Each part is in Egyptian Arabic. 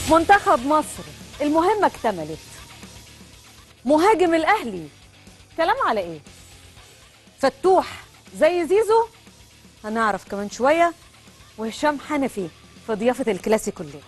منتخب مصر المهمة اكتملت مهاجم الأهلي كلام على إيه؟ فتوح زي زيزو هنعرف كمان شوية وهشام حنفي في ضيافة الكلاسيكو الليل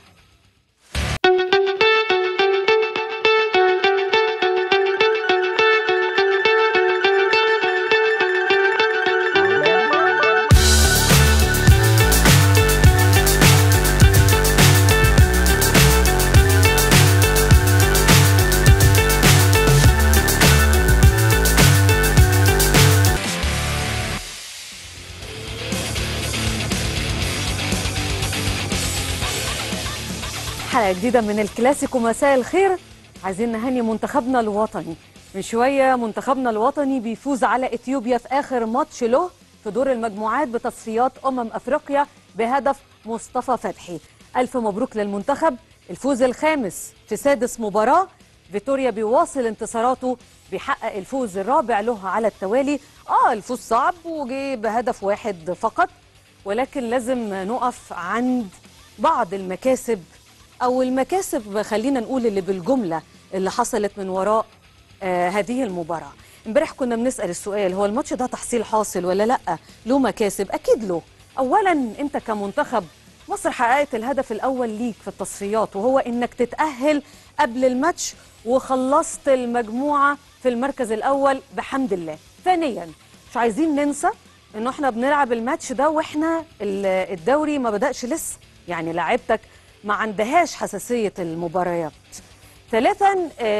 حلقة جديدة من الكلاسيكو مساء الخير عايزين نهني منتخبنا الوطني من شوية منتخبنا الوطني بيفوز على إثيوبيا في آخر ماتش له في دور المجموعات بتصفيات أمم أفريقيا بهدف مصطفى فتحي ألف مبروك للمنتخب الفوز الخامس في سادس مباراة فيتوريا بيواصل انتصاراته بيحقق الفوز الرابع له على التوالي اه الفوز صعب وجه بهدف واحد فقط ولكن لازم نقف عند بعض المكاسب او المكاسب خلينا نقول اللي بالجمله اللي حصلت من وراء آه هذه المباراه امبارح كنا بنسال السؤال هو الماتش ده تحصيل حاصل ولا لا له مكاسب اكيد له اولا انت كمنتخب مصر حققت الهدف الاول ليك في التصفيات وهو انك تتاهل قبل الماتش وخلصت المجموعه في المركز الاول بحمد الله ثانيا مش عايزين ننسى انه احنا بنلعب الماتش ده واحنا الدوري ما بداش لسه يعني لعيبتك ما عندهاش حساسية المباريات ثالثا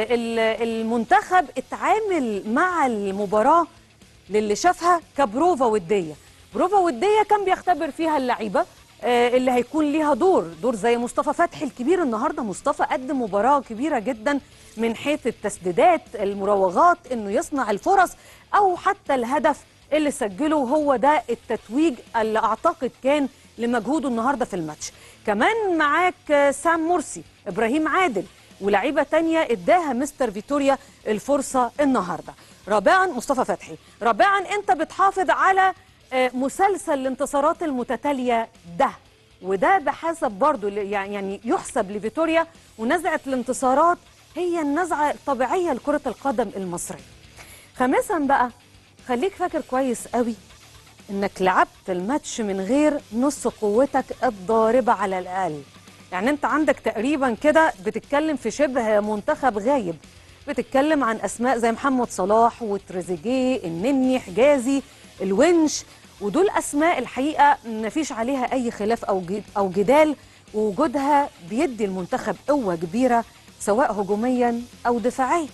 المنتخب اتعامل مع المباراة للي شافها كبروفا ودية بروفا ودية كان بيختبر فيها اللعيبة اللي هيكون ليها دور دور زي مصطفى فتحي الكبير النهاردة مصطفى قدم مباراة كبيرة جدا من حيث التسديدات المراوغات انه يصنع الفرص او حتى الهدف اللي سجله هو ده التتويج اللي اعتقد كان لمجهوده النهارده في الماتش كمان معاك سام مرسي ابراهيم عادل ولاعيبه تانية اداها مستر فيتوريا الفرصه النهارده رابعا مصطفى فتحي رابعا انت بتحافظ على مسلسل الانتصارات المتتاليه ده وده بحسب برضو يعني يحسب لفيتوريا ونزعه الانتصارات هي النزعه الطبيعيه لكره القدم المصريه خامسا بقى خليك فاكر كويس قوي انك لعبت الماتش من غير نص قوتك الضاربه على الاقل يعني انت عندك تقريبا كده بتتكلم في شبه منتخب غايب بتتكلم عن اسماء زي محمد صلاح وتريزيجيه النني حجازي الونش ودول اسماء الحقيقه مفيش عليها اي خلاف او او جدال ووجودها بيدي المنتخب قوه كبيره سواء هجوميا او دفاعيا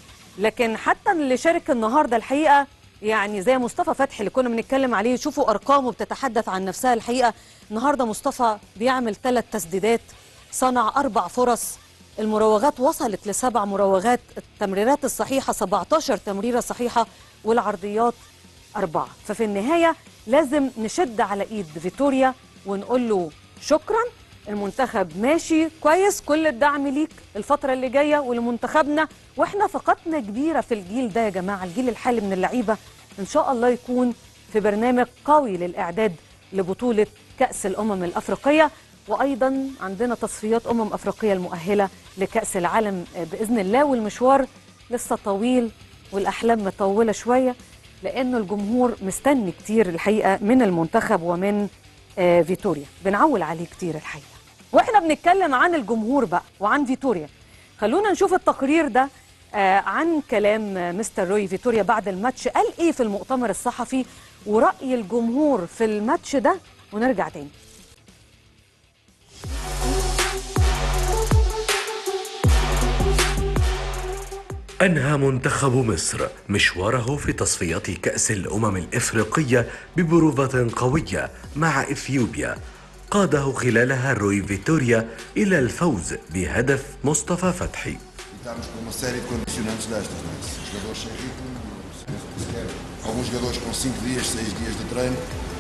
لكن حتى اللي شارك النهارده الحقيقه يعني زي مصطفى فتحي اللي كنا بنتكلم عليه شوفوا ارقامه بتتحدث عن نفسها الحقيقه النهارده مصطفى بيعمل ثلاث تسديدات صنع اربع فرص المراوغات وصلت لسبع مراوغات التمريرات الصحيحه 17 تمريره صحيحه والعرضيات اربعه ففي النهايه لازم نشد على ايد فيتوريا ونقول له شكرا المنتخب ماشي كويس كل الدعم ليك الفترة اللي جاية ولمنتخبنا واحنا ثقتنا كبيرة في الجيل ده يا جماعة الجيل الحالي من اللعيبة ان شاء الله يكون في برنامج قوي للإعداد لبطولة كأس الأمم الأفريقية وأيضا عندنا تصفيات أمم أفريقية المؤهلة لكأس العالم بإذن الله والمشوار لسه طويل والأحلام مطولة شوية لأنه الجمهور مستني كتير الحقيقة من المنتخب ومن آه فيتوريا بنعول عليه كتير الحقيقه واحنا بنتكلم عن الجمهور بقى وعن فيتوريا خلونا نشوف التقرير ده آه عن كلام آه مستر روي فيتوريا بعد الماتش قال ايه في المؤتمر الصحفي وراي الجمهور في الماتش ده ونرجع تاني أنهى منتخب مصر مشواره في تصفيات كأس الأمم الإفريقية ببروفة قوية مع إثيوبيا قاده خلالها روي فيتوريا إلى الفوز بهدف مصطفى فتحي Estamos com uma série de condicionantes destas, não é? Os jogadores sem ritmo, alguns jogadores com 5 dias, 6 dias de treino, e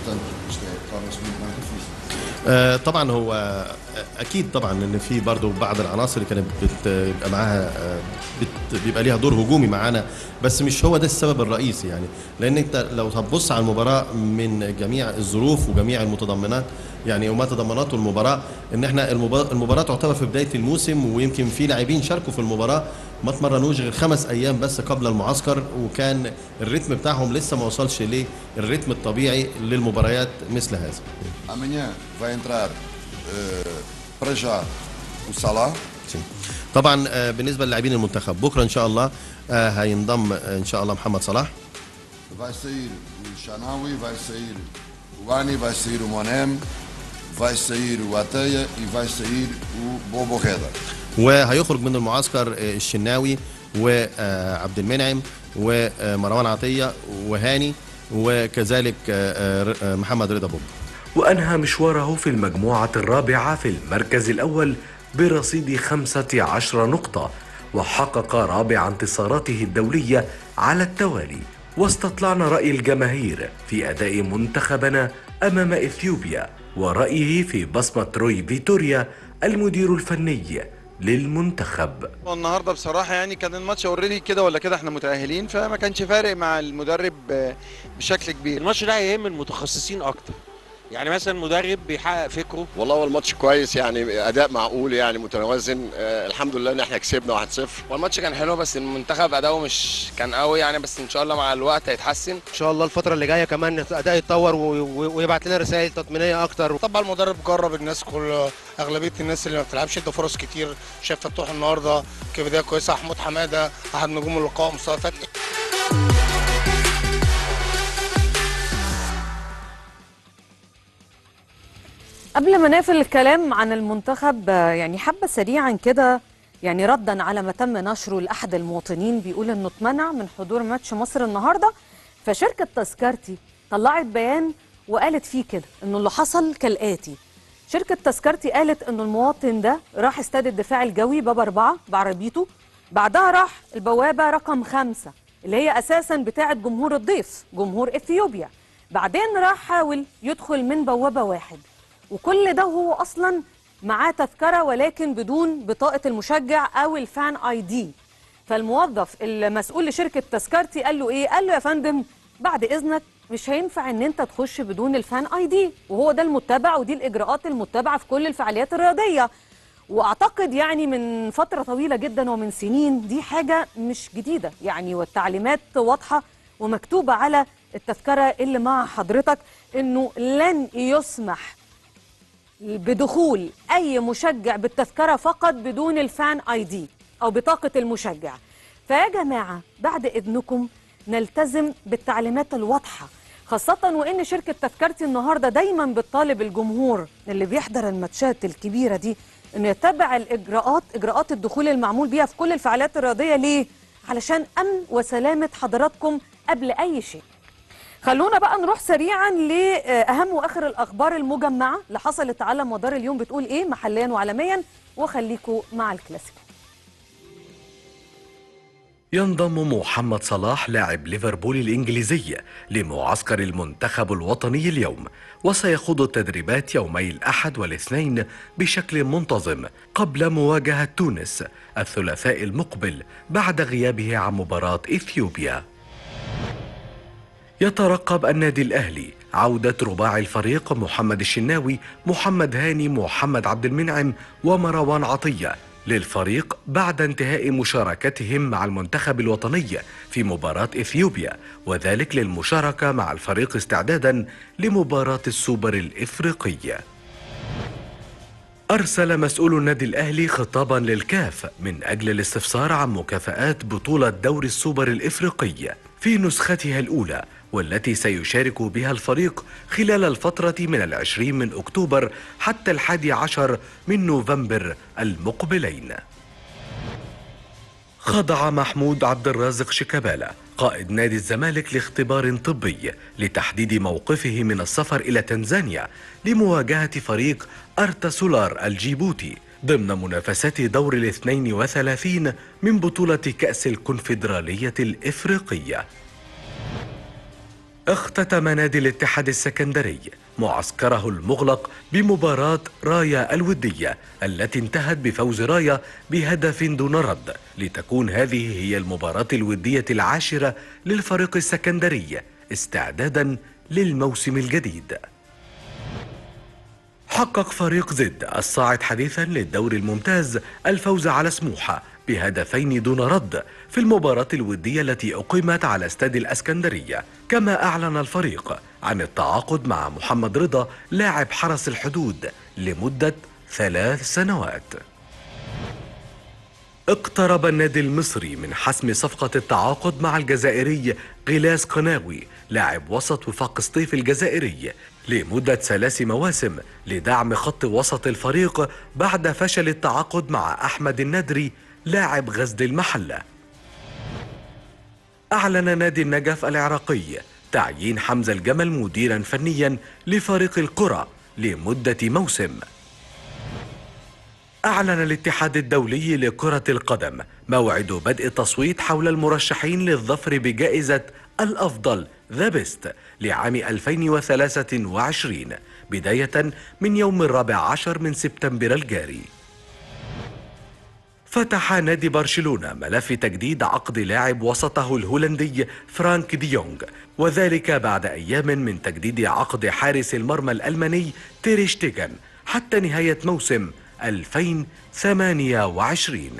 portanto isto é, torna-se muito mais difícil. آه، طبعا هو آه، اكيد طبعا ان في برضو بعض العناصر اللي كانت بتبقى معاها آه، بت- بيبقى ليها دور هجومي معانا بس مش هو ده السبب الرئيسي يعني لان انت لو هتبص على المباراه من جميع الظروف وجميع المتضمنات يعني وما تضمنته المباراه ان احنا المبا- المباراه تعتبر في بدايه الموسم ويمكن في لاعبين شاركوا في المباراه ما اتمرنوش غير خمس ايام بس قبل المعسكر وكان الريتم بتاعهم لسه ما وصلش للريتم الطبيعي للمباريات مثل هذا Amanhã vai entrar eh, para já o Salah, طبعا آه، بالنسبه للاعبين المنتخب بكره ان شاء الله آه، هينضم آه، ان شاء الله محمد صلاح vai sair o Xanawi, vai sair o Ani, vai sair o Monem, vai sair o Ateia e vai sair o Bobo Reda. وهيخرج من المعسكر آه، الشناوي وعبد المنعم ومروان عطيه وهاني وكذلك آه، آه، محمد رضا بوب وأنهى مشواره في المجموعة الرابعة في المركز الأول برصيد 15 نقطة وحقق رابع انتصاراته الدولية على التوالي واستطلعنا رأي الجماهير في أداء منتخبنا أمام إثيوبيا ورأيه في بصمة روي فيتوريا المدير الفني للمنتخب النهارده بصراحه يعني كان الماتش اوريدي كده ولا كده احنا متاهلين فما كانش فارق مع المدرب آه، بشكل كبير الماتش ده هيهم المتخصصين اكتر يعني مثلا مدرب بيحقق فكره والله هو الماتش كويس يعني اداء معقول يعني متوازن آه الحمد لله ان احنا كسبنا 1-0 والماتش كان حلو بس المنتخب اداؤه مش كان قوي يعني بس ان شاء الله مع الوقت هيتحسن ان شاء الله الفتره اللي جايه كمان اداء يتطور و- و- ويبعت لنا رسائل تطمينيه اكتر طبعا المدرب جرب الناس كل اغلبيه الناس اللي ما بتلعبش ادى فرص كتير شايف فتوح النهارده كبدايه كويسه محمود حماده احد نجوم اللقاء مصطفى فتحي قبل ما نقفل الكلام عن المنتخب آه، يعني حبة سريعا كده يعني ردا على ما تم نشره لأحد المواطنين بيقول إنه اتمنع من حضور ماتش مصر النهاردة فشركة تذكرتي طلعت بيان وقالت فيه كده إنه اللي حصل كالآتي شركة تذكرتي قالت إنه المواطن ده راح استاد الدفاع الجوي باب أربعة بعربيته بعدها راح البوابة رقم خمسة اللي هي أساسا بتاعة جمهور الضيف جمهور إثيوبيا بعدين راح حاول يدخل من بوابة واحد وكل ده هو اصلا معاه تذكره ولكن بدون بطاقه المشجع او الفان اي دي فالموظف المسؤول لشركه تذكرتي قال له ايه قال له يا فندم بعد اذنك مش هينفع ان انت تخش بدون الفان اي دي وهو ده المتبع ودي الاجراءات المتبعه في كل الفعاليات الرياضيه واعتقد يعني من فتره طويله جدا ومن سنين دي حاجه مش جديده يعني والتعليمات واضحه ومكتوبه على التذكره اللي مع حضرتك انه لن يسمح بدخول اي مشجع بالتذكره فقط بدون الفان اي دي او بطاقه المشجع فيا جماعه بعد اذنكم نلتزم بالتعليمات الواضحه خاصة وإن شركة تذكرتي النهاردة دايما بتطالب الجمهور اللي بيحضر الماتشات الكبيرة دي إنه يتبع الإجراءات إجراءات الدخول المعمول بيها في كل الفعاليات الرياضية ليه؟ علشان أمن وسلامة حضراتكم قبل أي شيء خلونا بقى نروح سريعا لاهم واخر الاخبار المجمعه اللي حصلت على مدار اليوم بتقول ايه محليا وعالميا وخليكم مع الكلاسيكو ينضم محمد صلاح لاعب ليفربول الإنجليزي لمعسكر المنتخب الوطني اليوم وسيخوض التدريبات يومي الأحد والاثنين بشكل منتظم قبل مواجهة تونس الثلاثاء المقبل بعد غيابه عن مباراة إثيوبيا يترقب النادي الأهلي عودة رباعي الفريق محمد الشناوي محمد هاني محمد عبد المنعم ومروان عطية للفريق بعد انتهاء مشاركتهم مع المنتخب الوطني في مباراة إثيوبيا وذلك للمشاركة مع الفريق استعدادا لمباراة السوبر الإفريقي أرسل مسؤول النادي الأهلي خطابا للكاف من أجل الاستفسار عن مكافآت بطولة دوري السوبر الإفريقي في نسختها الأولى والتي سيشارك بها الفريق خلال الفترة من العشرين من أكتوبر حتى الحادي عشر من نوفمبر المقبلين خضع محمود عبد الرازق شيكابالا قائد نادي الزمالك لاختبار طبي لتحديد موقفه من السفر إلى تنزانيا لمواجهة فريق أرتا سولار الجيبوتي ضمن منافسات دور الاثنين وثلاثين من بطولة كأس الكونفدرالية الإفريقية اختتم نادي الاتحاد السكندري معسكره المغلق بمباراة رايا الودية التي انتهت بفوز رايا بهدف دون رد لتكون هذه هي المباراة الودية العاشرة للفريق السكندري استعدادا للموسم الجديد حقق فريق زد الصاعد حديثا للدوري الممتاز الفوز على سموحة بهدفين دون رد في المباراة الودية التي أقيمت على استاد الأسكندرية كما أعلن الفريق عن التعاقد مع محمد رضا لاعب حرس الحدود لمدة ثلاث سنوات اقترب النادي المصري من حسم صفقة التعاقد مع الجزائري غلاس قناوي لاعب وسط وفاق سطيف الجزائري لمدة ثلاث مواسم لدعم خط وسط الفريق بعد فشل التعاقد مع أحمد الندري لاعب غزل المحلة أعلن نادي النجف العراقي تعيين حمزة الجمل مديرا فنيا لفريق القرى لمدة موسم أعلن الاتحاد الدولي لكرة القدم موعد بدء التصويت حول المرشحين للظفر بجائزة الأفضل ذا بيست لعام 2023 بداية من يوم الرابع عشر من سبتمبر الجاري فتح نادي برشلونة ملف تجديد عقد لاعب وسطه الهولندي فرانك ديونغ وذلك بعد أيام من تجديد عقد حارس المرمى الألماني تيريشتيغن حتى نهاية موسم 2028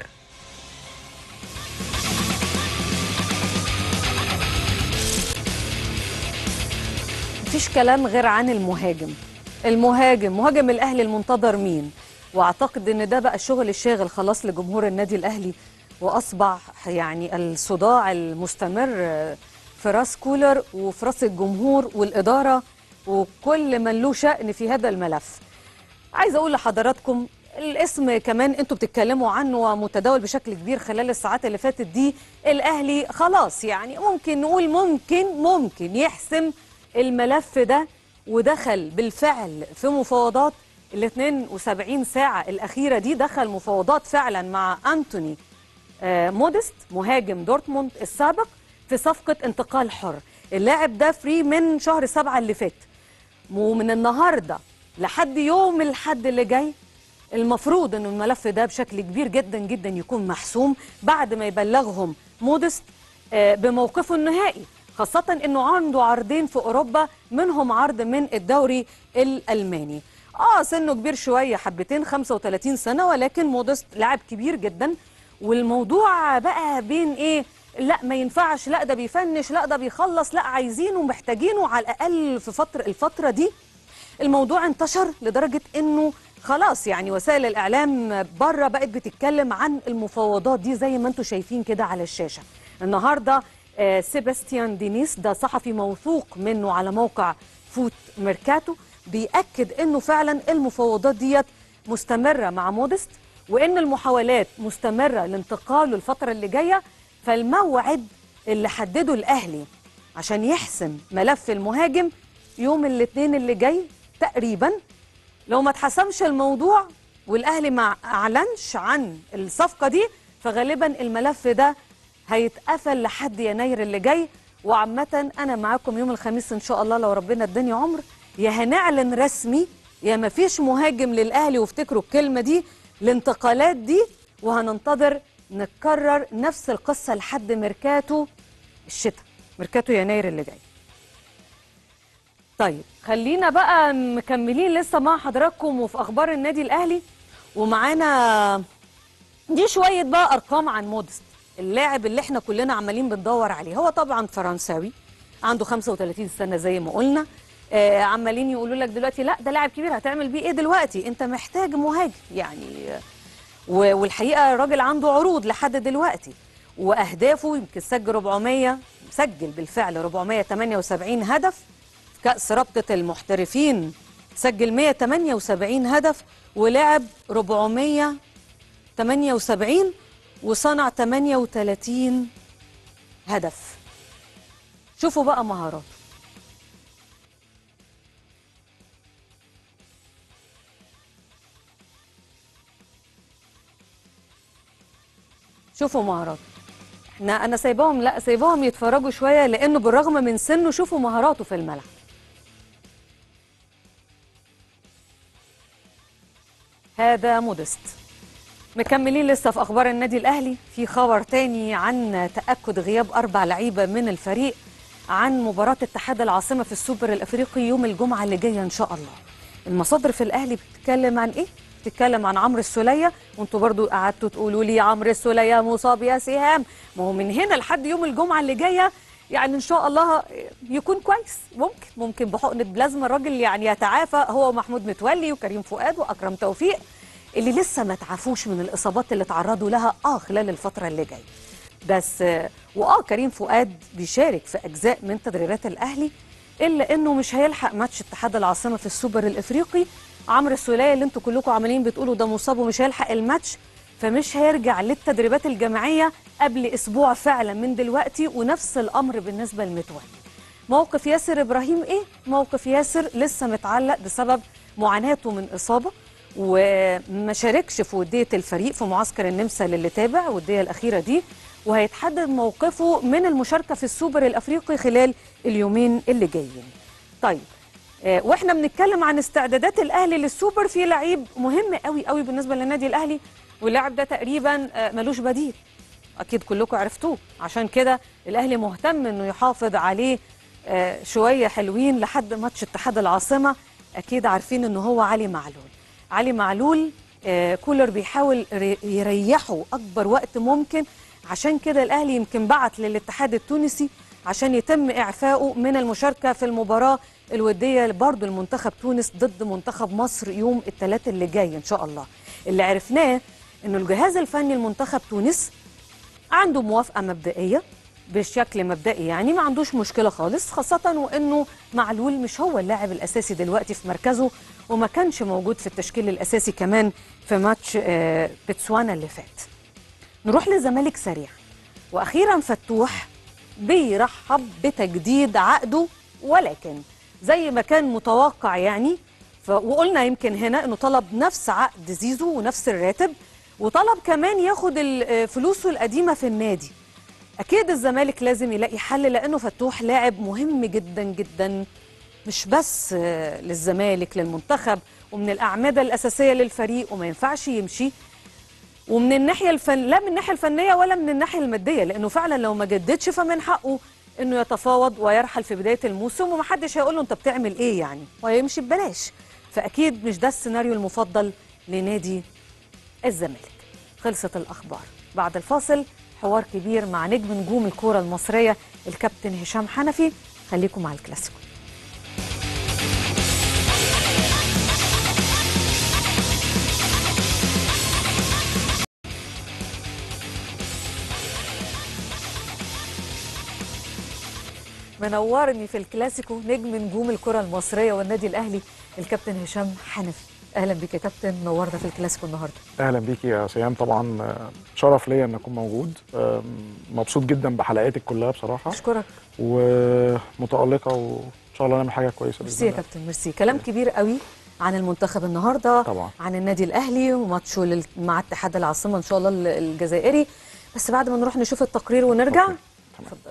مفيش كلام غير عن المهاجم المهاجم مهاجم الاهلي المنتظر مين واعتقد ان ده بقى الشغل الشاغل خلاص لجمهور النادي الاهلي واصبح يعني الصداع المستمر في راس كولر وفي راس الجمهور والاداره وكل من له شأن في هذا الملف عايزه اقول لحضراتكم الاسم كمان انتوا بتتكلموا عنه ومتداول بشكل كبير خلال الساعات اللي فاتت دي الاهلي خلاص يعني ممكن نقول ممكن ممكن يحسم الملف ده ودخل بالفعل في مفاوضات ال 72 ساعة الأخيرة دي دخل مفاوضات فعلا مع أنتوني آه، موديست مهاجم دورتموند السابق في صفقة انتقال حر اللاعب ده فري من شهر سبعة اللي فات ومن النهاردة لحد يوم الحد اللي جاي المفروض ان الملف ده بشكل كبير جدا جدا يكون محسوم بعد ما يبلغهم موديست آه، بموقفه النهائي خاصة انه عنده عرضين في اوروبا منهم عرض من الدوري الالماني اه سنه كبير شوية حبتين 35 سنة ولكن موديست لاعب كبير جدا والموضوع بقى بين ايه لا ما ينفعش لا ده بيفنش لا ده بيخلص لا عايزينه محتاجينه على الاقل في فترة الفترة دي الموضوع انتشر لدرجة انه خلاص يعني وسائل الاعلام بره بقت بتتكلم عن المفاوضات دي زي ما انتم شايفين كده على الشاشة النهارده آه، سيباستيان دينيس ده صحفي موثوق منه على موقع فوت ميركاتو بيأكد انه فعلا المفاوضات ديت مستمرة مع مودست وان المحاولات مستمرة لانتقاله الفترة اللي جاية فالموعد اللي حدده الاهلي عشان يحسم ملف المهاجم يوم الاثنين اللي جاي تقريبا لو ما اتحسمش الموضوع والاهلي ما اعلنش عن الصفقة دي فغالبا الملف ده هيتقفل لحد يناير اللي جاي وعامة أنا معاكم يوم الخميس إن شاء الله لو ربنا اداني عمر يا هنعلن رسمي يا ما فيش مهاجم للأهلي وافتكروا الكلمة دي الانتقالات دي وهننتظر نكرر نفس القصة لحد ميركاتو الشتاء ميركاتو يناير اللي جاي طيب خلينا بقى مكملين لسه مع حضراتكم وفي أخبار النادي الأهلي ومعانا دي شوية بقى أرقام عن مودست اللاعب اللي احنا كلنا عمالين بندور عليه هو طبعا فرنساوي عنده 35 سنه زي ما قلنا آه عمالين يقولوا لك دلوقتي لا ده لاعب كبير هتعمل بيه ايه دلوقتي انت محتاج مهاجم يعني آه، و- والحقيقه الراجل عنده عروض لحد دلوقتي واهدافه يمكن سجل 400 سجل بالفعل 478 هدف في كاس رابطه المحترفين سجل 178 هدف ولعب 478 وصنع 38 هدف شوفوا بقى مهاراته شوفوا مهاراته انا انا سايباهم لا سايباهم يتفرجوا شويه لانه بالرغم من سنه شوفوا مهاراته في الملعب هذا مودست مكملين لسه في اخبار النادي الاهلي في خبر تاني عن تاكد غياب اربع لعيبه من الفريق عن مباراه اتحاد العاصمه في السوبر الافريقي يوم الجمعه اللي جايه ان شاء الله المصادر في الاهلي بتتكلم عن ايه بتتكلم عن عمرو السوليه وانتوا برضو قعدتوا تقولوا لي عمرو السوليه مصاب يا سهام ما هو من هنا لحد يوم الجمعه اللي جايه يعني ان شاء الله يكون كويس ممكن ممكن بحقنه بلازما الراجل يعني يتعافى هو ومحمود متولي وكريم فؤاد واكرم توفيق اللي لسه ما تعافوش من الاصابات اللي تعرضوا لها اه خلال الفتره اللي جايه بس آه، واه كريم فؤاد بيشارك في اجزاء من تدريبات الاهلي الا انه مش هيلحق ماتش اتحاد العاصمه في السوبر الافريقي عمرو السوليه اللي انتوا كلكم عمالين بتقولوا ده مصاب ومش هيلحق الماتش فمش هيرجع للتدريبات الجماعيه قبل اسبوع فعلا من دلوقتي ونفس الامر بالنسبه لمتولي موقف ياسر ابراهيم ايه موقف ياسر لسه متعلق بسبب معاناته من اصابه وما شاركش في وديه الفريق في معسكر النمسا للي تابع والوديه الاخيره دي وهيتحدد موقفه من المشاركه في السوبر الافريقي خلال اليومين اللي جايين طيب آه، واحنا بنتكلم عن استعدادات الاهلي للسوبر في لعيب مهم قوي قوي بالنسبه للنادي الاهلي واللاعب ده تقريبا آه، ملوش بديل اكيد كلكم عرفتوه عشان كده الاهلي مهتم انه يحافظ عليه آه، شويه حلوين لحد ماتش اتحاد العاصمه اكيد عارفين ان هو علي معلول علي معلول آه، كولر بيحاول ري- يريحه اكبر وقت ممكن عشان كده الاهلي يمكن بعت للاتحاد التونسي عشان يتم اعفائه من المشاركه في المباراه الوديه برضه المنتخب تونس ضد منتخب مصر يوم الثلاث اللي جاي ان شاء الله اللي عرفناه انه الجهاز الفني لمنتخب تونس عنده موافقه مبدئيه بشكل مبدئي يعني ما عندوش مشكله خالص خاصه وانه معلول مش هو اللاعب الاساسي دلوقتي في مركزه وما كانش موجود في التشكيل الاساسي كمان في ماتش آه، بتسوانا اللي فات نروح للزمالك سريع واخيرا فتوح بيرحب بتجديد عقده ولكن زي ما كان متوقع يعني ف... وقلنا يمكن هنا انه طلب نفس عقد زيزو ونفس الراتب وطلب كمان ياخد ال- آه، فلوسه القديمه في النادي اكيد الزمالك لازم يلاقي حل لانه فتوح لاعب مهم جدا جدا مش بس آه، للزمالك للمنتخب ومن الاعمده الاساسيه للفريق وما ينفعش يمشي ومن الناحيه الفن لا من الناحيه الفنيه ولا من الناحيه الماديه لانه فعلا لو ما جددش فمن حقه انه يتفاوض ويرحل في بدايه الموسم ومحدش هيقول له انت بتعمل ايه يعني وهيمشي ببلاش فاكيد مش ده السيناريو المفضل لنادي الزمالك خلصت الاخبار بعد الفاصل حوار كبير مع نجم نجوم الكوره المصريه الكابتن هشام حنفي خليكم مع الكلاسيكو منورني في الكلاسيكو نجم نجوم الكره المصريه والنادي الاهلي الكابتن هشام حنفي اهلا بك يا كابتن نورنا في الكلاسيكو النهارده اهلا بيكي يا سيام طبعا آه، شرف ليا ان اكون موجود آم، مبسوط جدا بحلقاتك كلها بصراحه اشكرك ومتالقه وان شاء الله نعمل حاجه كويسه ميرسي يا كابتن ميرسي كلام كبير قوي عن المنتخب النهارده طبعا. عن النادي الاهلي وماتشه لل- مع اتحاد العاصمه ان شاء الله ال- الجزائري بس بعد ما نروح نشوف التقرير ونرجع اتفضل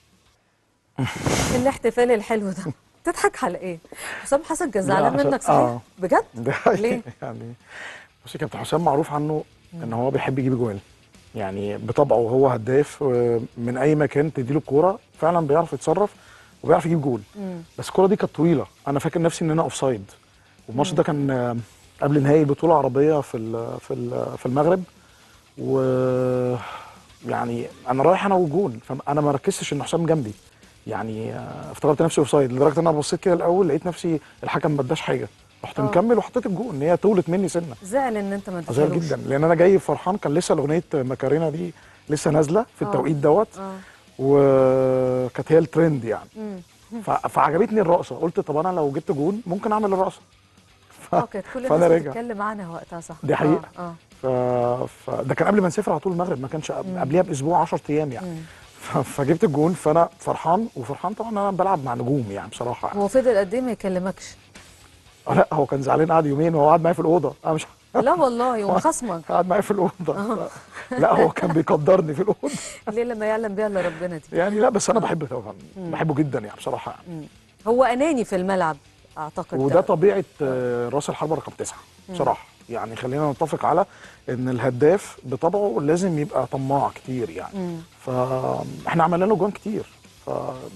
الاحتفال الحلو ده تضحك على ايه حسام حسن كان لا، زعلان عشان- منك صحيح آه. بجد ده حقيقي. ليه؟ يعني بصي كابتن حسام معروف عنه ان هو بيحب يجيب جوال يعني بطبعه هو هداف آه، من اي مكان تديله الكوره فعلا بيعرف يتصرف وبيعرف يجيب جول مم. بس الكوره دي كانت طويله انا فاكر نفسي ان انا اوف سايد والماتش ده كان آه، قبل نهائي بطوله عربيه في ال- في ال- في المغرب و يعني انا رايح انا والجون فانا ما ركزتش ان حسام جنبي يعني آه، افتكرت نفسي اوف سايد لدرجه ان انا بصيت كده الاول لقيت نفسي الحكم ما اداش حاجه رحت آه. مكمل وحطيت الجون ان هي طولت مني سنه زعل ان انت ما زعل اديتهالوش. جدا لان انا جاي فرحان كان لسه اغنيه ماكارينا دي لسه نازله في آه. التوقيت دوت اه وكانت هي الترند يعني مم. ف- فعجبتني الرقصه قلت طب انا لو جبت جون ممكن اعمل الرقصه ف... اه كانت كل فانا الناس راجع بتتكلم عنها وقتها صح دي حقيقة. اه, ف... فده كان قبل ما نسافر على طول المغرب ما كانش قب- مم. قبليها باسبوع 10 ايام يعني مم. ف... فجبت الجون فانا فرحان وفرحان طبعا ان انا بلعب مع نجوم يعني بصراحه هو فضل قد ايه ما يكلمكش آه لا هو كان زعلان قعد يومين وهو قعد معايا في الاوضه انا مش لا والله ومخصمك قاعد معايا في الاوضه لا هو كان بيقدرني في الاوضه ليه لما يعلم بيها الا ربنا دي يعني لا بس انا بحب طبعا بحبه جدا يعني بصراحه يعني. هو اناني في الملعب اعتقد وده طبيعه آه، راس الحربه رقم تسعه بصراحه يعني خلينا نتفق على ان الهداف بطبعه لازم يبقى طماع كتير يعني فاحنا عملنا له جوان كتير ف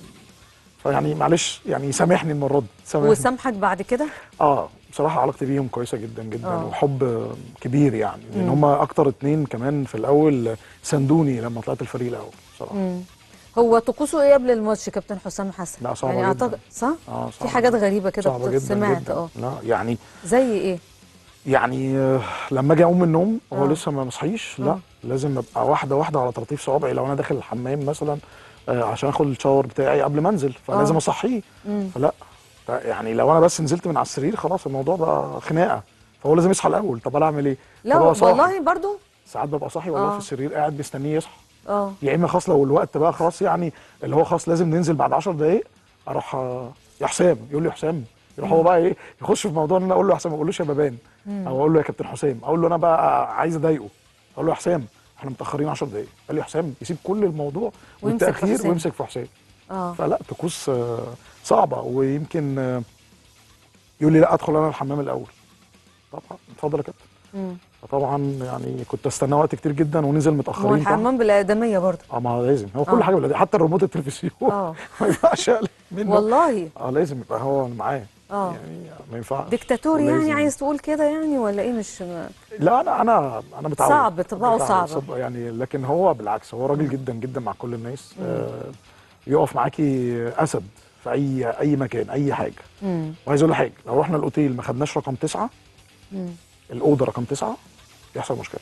فيعني معلش يعني سامحني المره دي سامحني وسامحك بعد كده اه بصراحه علاقتي بيهم كويسه جدا جدا آه. وحب كبير يعني لان مم. هم اكتر اتنين كمان في الاول ساندوني لما طلعت الفريق الاول بصراحه مم. هو طقوسه ايه قبل الماتش كابتن حسام حسن لا، صعبة يعني جدا. اعتقد صح اه في صعبة حاجات غريبه كده صعبه جدا سمعت جدا اه لا يعني زي ايه يعني آه، لما اجي اقوم من النوم وهو آه. لسه ما مصحيش آه. لا لازم ابقى واحده واحده على ترطيب صوابعي لو انا داخل الحمام مثلا آه، عشان اخد الشاور بتاعي قبل ما انزل فلازم آه. اصحيه مم. فلا ف- يعني لو انا بس نزلت من على السرير خلاص الموضوع بقى خناقه فهو لازم يصحى الاول طب انا اعمل ايه؟ لا فببقى صاحي. والله برضو ساعات ببقى صاحي والله آه. في السرير قاعد مستنيه يصحى اه يا اما خلاص لو الوقت بقى خلاص يعني اللي هو خلاص لازم ننزل بعد 10 دقائق اروح آه، يا حسام يقول لي يا حسام يروح هو بقى ايه يخش في موضوع ان انا اقول له يا حسام ما اقولوش يا بابان او اقول له يا كابتن حسام اقول له انا بقى عايز اضايقه اقول له يا حسام احنا متاخرين 10 دقائق قال لي يا حسام يسيب كل الموضوع ويمسك في والتاخير حسام. ويمسك في حسام اه فلا طقوس آه، صعبه ويمكن آه، يقول لي لا ادخل انا الحمام الاول طبعا اتفضل يا كابتن مم. فطبعا يعني كنت استناه وقت كتير جدا وننزل ما هو متاخرين طبعا الحمام بالادميه برضو اه ما هو لازم هو كل آه. حاجه بالقديم حتى الريموت التلفزيون اه ما ينفعش اقلب منه والله اه لازم يبقى هو معاه اه يعني ما ينفعش ديكتاتور يعني لازم. عايز تقول كده يعني ولا ايه مش ما- لا انا انا انا متعود صعب، طباعه متعود. صعبة. صب- يعني لكن هو بالعكس هو راجل جدا جدا مع كل الناس آه يقف معاكي اسد في اي اي مكان اي حاجه مم. وعايز اقول له حاجه لو رحنا الاوتيل ما خدناش رقم تسعه مم. الاوضه رقم تسعه يحصل مشكله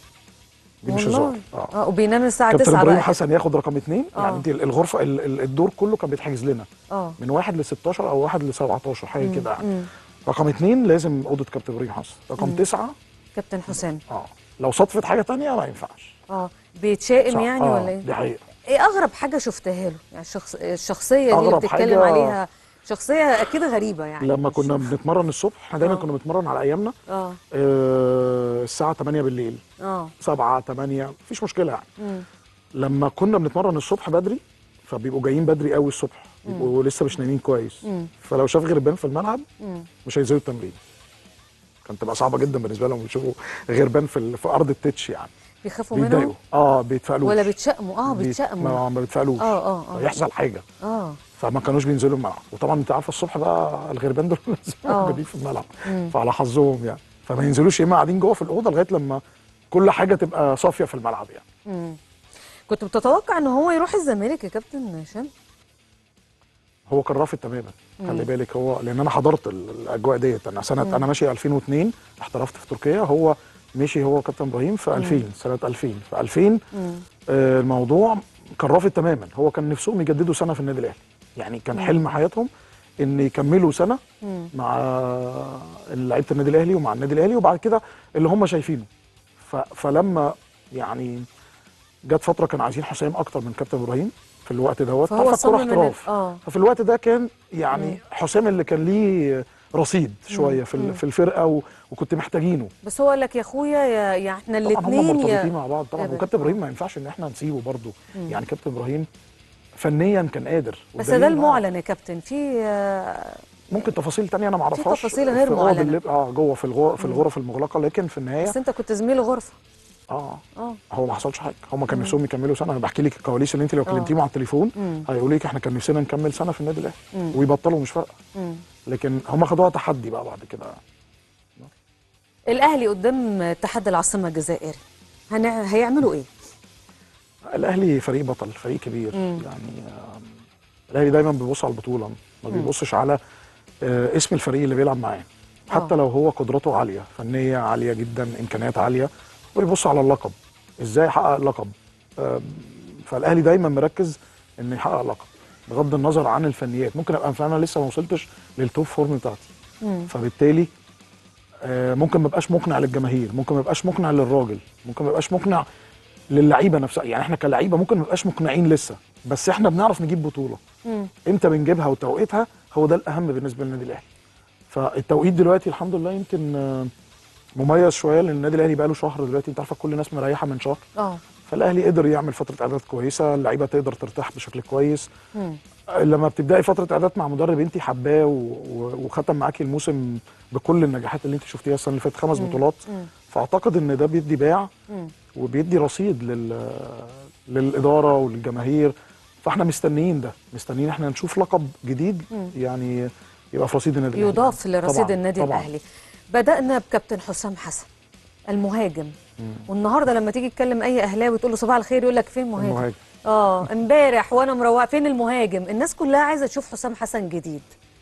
دي مش والله هزار اه اه وبينام الساعه كابتن 9 ابراهيم بقى حسن ياخد رقم اثنين آه. يعني انت الغرفه ال- ال- الدور كله كان بيتحجز لنا اه من واحد ل 16 او واحد ل 17 حاجه مم. كده يعني مم. رقم اثنين لازم اوضه كابتن ابراهيم حسن رقم مم. تسعه كابتن حسام اه لو صدفت حاجه تانية ما ينفعش اه بيتشائم صح. يعني آه، ولا ايه؟ دي حقيقه ايه اغرب حاجه شفتها له؟ يعني الشخص الشخصيه دي اللي أغرب بتتكلم حاجة- عليها شخصيه اكيد غريبه يعني لما كنا بنتمرن الصبح احنا دايما آه. كنا بنتمرن على ايامنا اه آه الساعه 8 بالليل اه 7 8 مفيش مشكله يعني مم. لما كنا بنتمرن الصبح بدري فبيبقوا جايين بدري قوي الصبح بيبقوا لسه مش نايمين كويس مم. فلو شاف غربان في الملعب مم. مش هينزلوا التمرين كانت تبقى صعبه جدا بالنسبه لهم يشوفوا غربان في ال- في ارض التتش يعني بيخافوا بيتضايقوا منهم اه بيتفائلوش ولا بيتشائموا اه بيت- بيتشائموا ما, ما بيتفائلوش اه اه اه يحصل حاجه اه فما كانوش بينزلوا الملعب وطبعا انت عارفه الصبح بقى الغربان دول لازم آه. موجودين في الملعب مم. فعلى حظهم يعني فما ينزلوش يا اما قاعدين جوه في الاوضه لغايه لما كل حاجه تبقى صافيه في الملعب يعني مم. كنت بتتوقع ان هو يروح الزمالك يا كابتن هشام؟ هو كان رافض تماما خلي بالك هو لان انا حضرت ال- الاجواء ديت انا سنه انا ماشي 2002 احترفت في تركيا هو مشي هو كابتن ابراهيم في 2000 سنه 2000 في 2000 مم. آه الموضوع كان رافض تماما هو كان نفسهم يجددوا سنه في النادي الاهلي يعني كان حلم حياتهم ان يكملوا سنه مم. مع لعيبه النادي الاهلي ومع النادي الاهلي وبعد كده اللي هم شايفينه ف... فلما يعني جت فتره كانوا عايزين حسام اكتر من كابتن ابراهيم في الوقت دوت فهو عارفه الكوره صمم إن- احتراف اه ففي الوقت ده كان يعني مم. حسام اللي كان ليه رصيد شويه في مم. ال- في الفرقه و... وكنت محتاجينه بس هو قال لك يا اخويا يا, يا احنا طبعا هم الاثنين مرتبطين يا مع بعض طبعا أبدا. وكابتن ابراهيم ما ينفعش ان احنا نسيبه برضه مم. يعني كابتن ابراهيم فنيا كان قادر بس والدليل ده إن هو المعلن يا كابتن في آه، ممكن تفاصيل تانية انا ما اعرفهاش تفاصيل غير في- آه، معلنة. بالليل- اه جوه في الغرف في الغرف المغلقه لكن في النهايه بس انت كنت زميل غرفه اه اه هو ما حصلش حاجه هم كان نفسهم يكملوا سنه انا بحكي لك الكواليس اللي انت لو آه. كلمتيهم على التليفون مم. هيقول لك احنا كان نفسنا نكمل سنه في النادي الاهلي مم. ويبطلوا مش فارقه مم. لكن هم خدوها تحدي بقى بعد كده الاهلي قدام اتحاد العاصمه الجزائري هنع... هيعملوا ايه؟ الاهلي فريق بطل فريق كبير مم. يعني آم، الاهلي دايما بيبص على البطوله ما مم. بيبصش على آه، اسم الفريق اللي بيلعب معاه حتى آه. لو هو قدراته عاليه فنيه عاليه جدا امكانيات عاليه ويبص على اللقب ازاي يحقق اللقب آم، فالاهلي دايما مركز انه يحقق لقب بغض النظر عن الفنيات ممكن ابقى انا لسه ما وصلتش للتوب فورم بتاعتي مم. فبالتالي آه، ممكن ما ابقاش مقنع للجماهير ممكن ما ابقاش مقنع للراجل ممكن ما ابقاش مقنع للعيبه نفسها يعني احنا كلعيبه ممكن ما نبقاش مقنعين لسه بس احنا بنعرف نجيب بطوله مم. امتى بنجيبها وتوقيتها هو ده الاهم بالنسبه للنادي الاهلي فالتوقيت دلوقتي الحمد لله يمكن آه، مميز شويه لان النادي الاهلي بقى له شهر دلوقتي انت عارفه كل الناس مريحه من شهر اه فالاهلي قدر يعمل فتره اعداد كويسه اللعيبه تقدر ترتاح بشكل كويس مم. لما بتبداي فتره اعداد مع مدرب انت حباه و- و- وختم معاكي الموسم بكل النجاحات اللي انت شفتيها السنه اللي فاتت خمس مم. بطولات مم. فاعتقد ان ده بيدي باع مم. وبيدي رصيد لل للاداره وللجماهير فاحنا مستنيين ده مستنيين احنا نشوف لقب جديد مم. يعني يبقى في رصيد النادي الأهلي. يضاف لرصيد طبعاً، النادي طبعاً. الاهلي بدانا بكابتن حسام حسن المهاجم مم. والنهارده لما تيجي تكلم اي اهلاوي تقول له صباح الخير يقول لك فين مهاجم المهاجم. اه امبارح وانا مروقه فين المهاجم الناس كلها عايزه تشوف حسام حسن جديد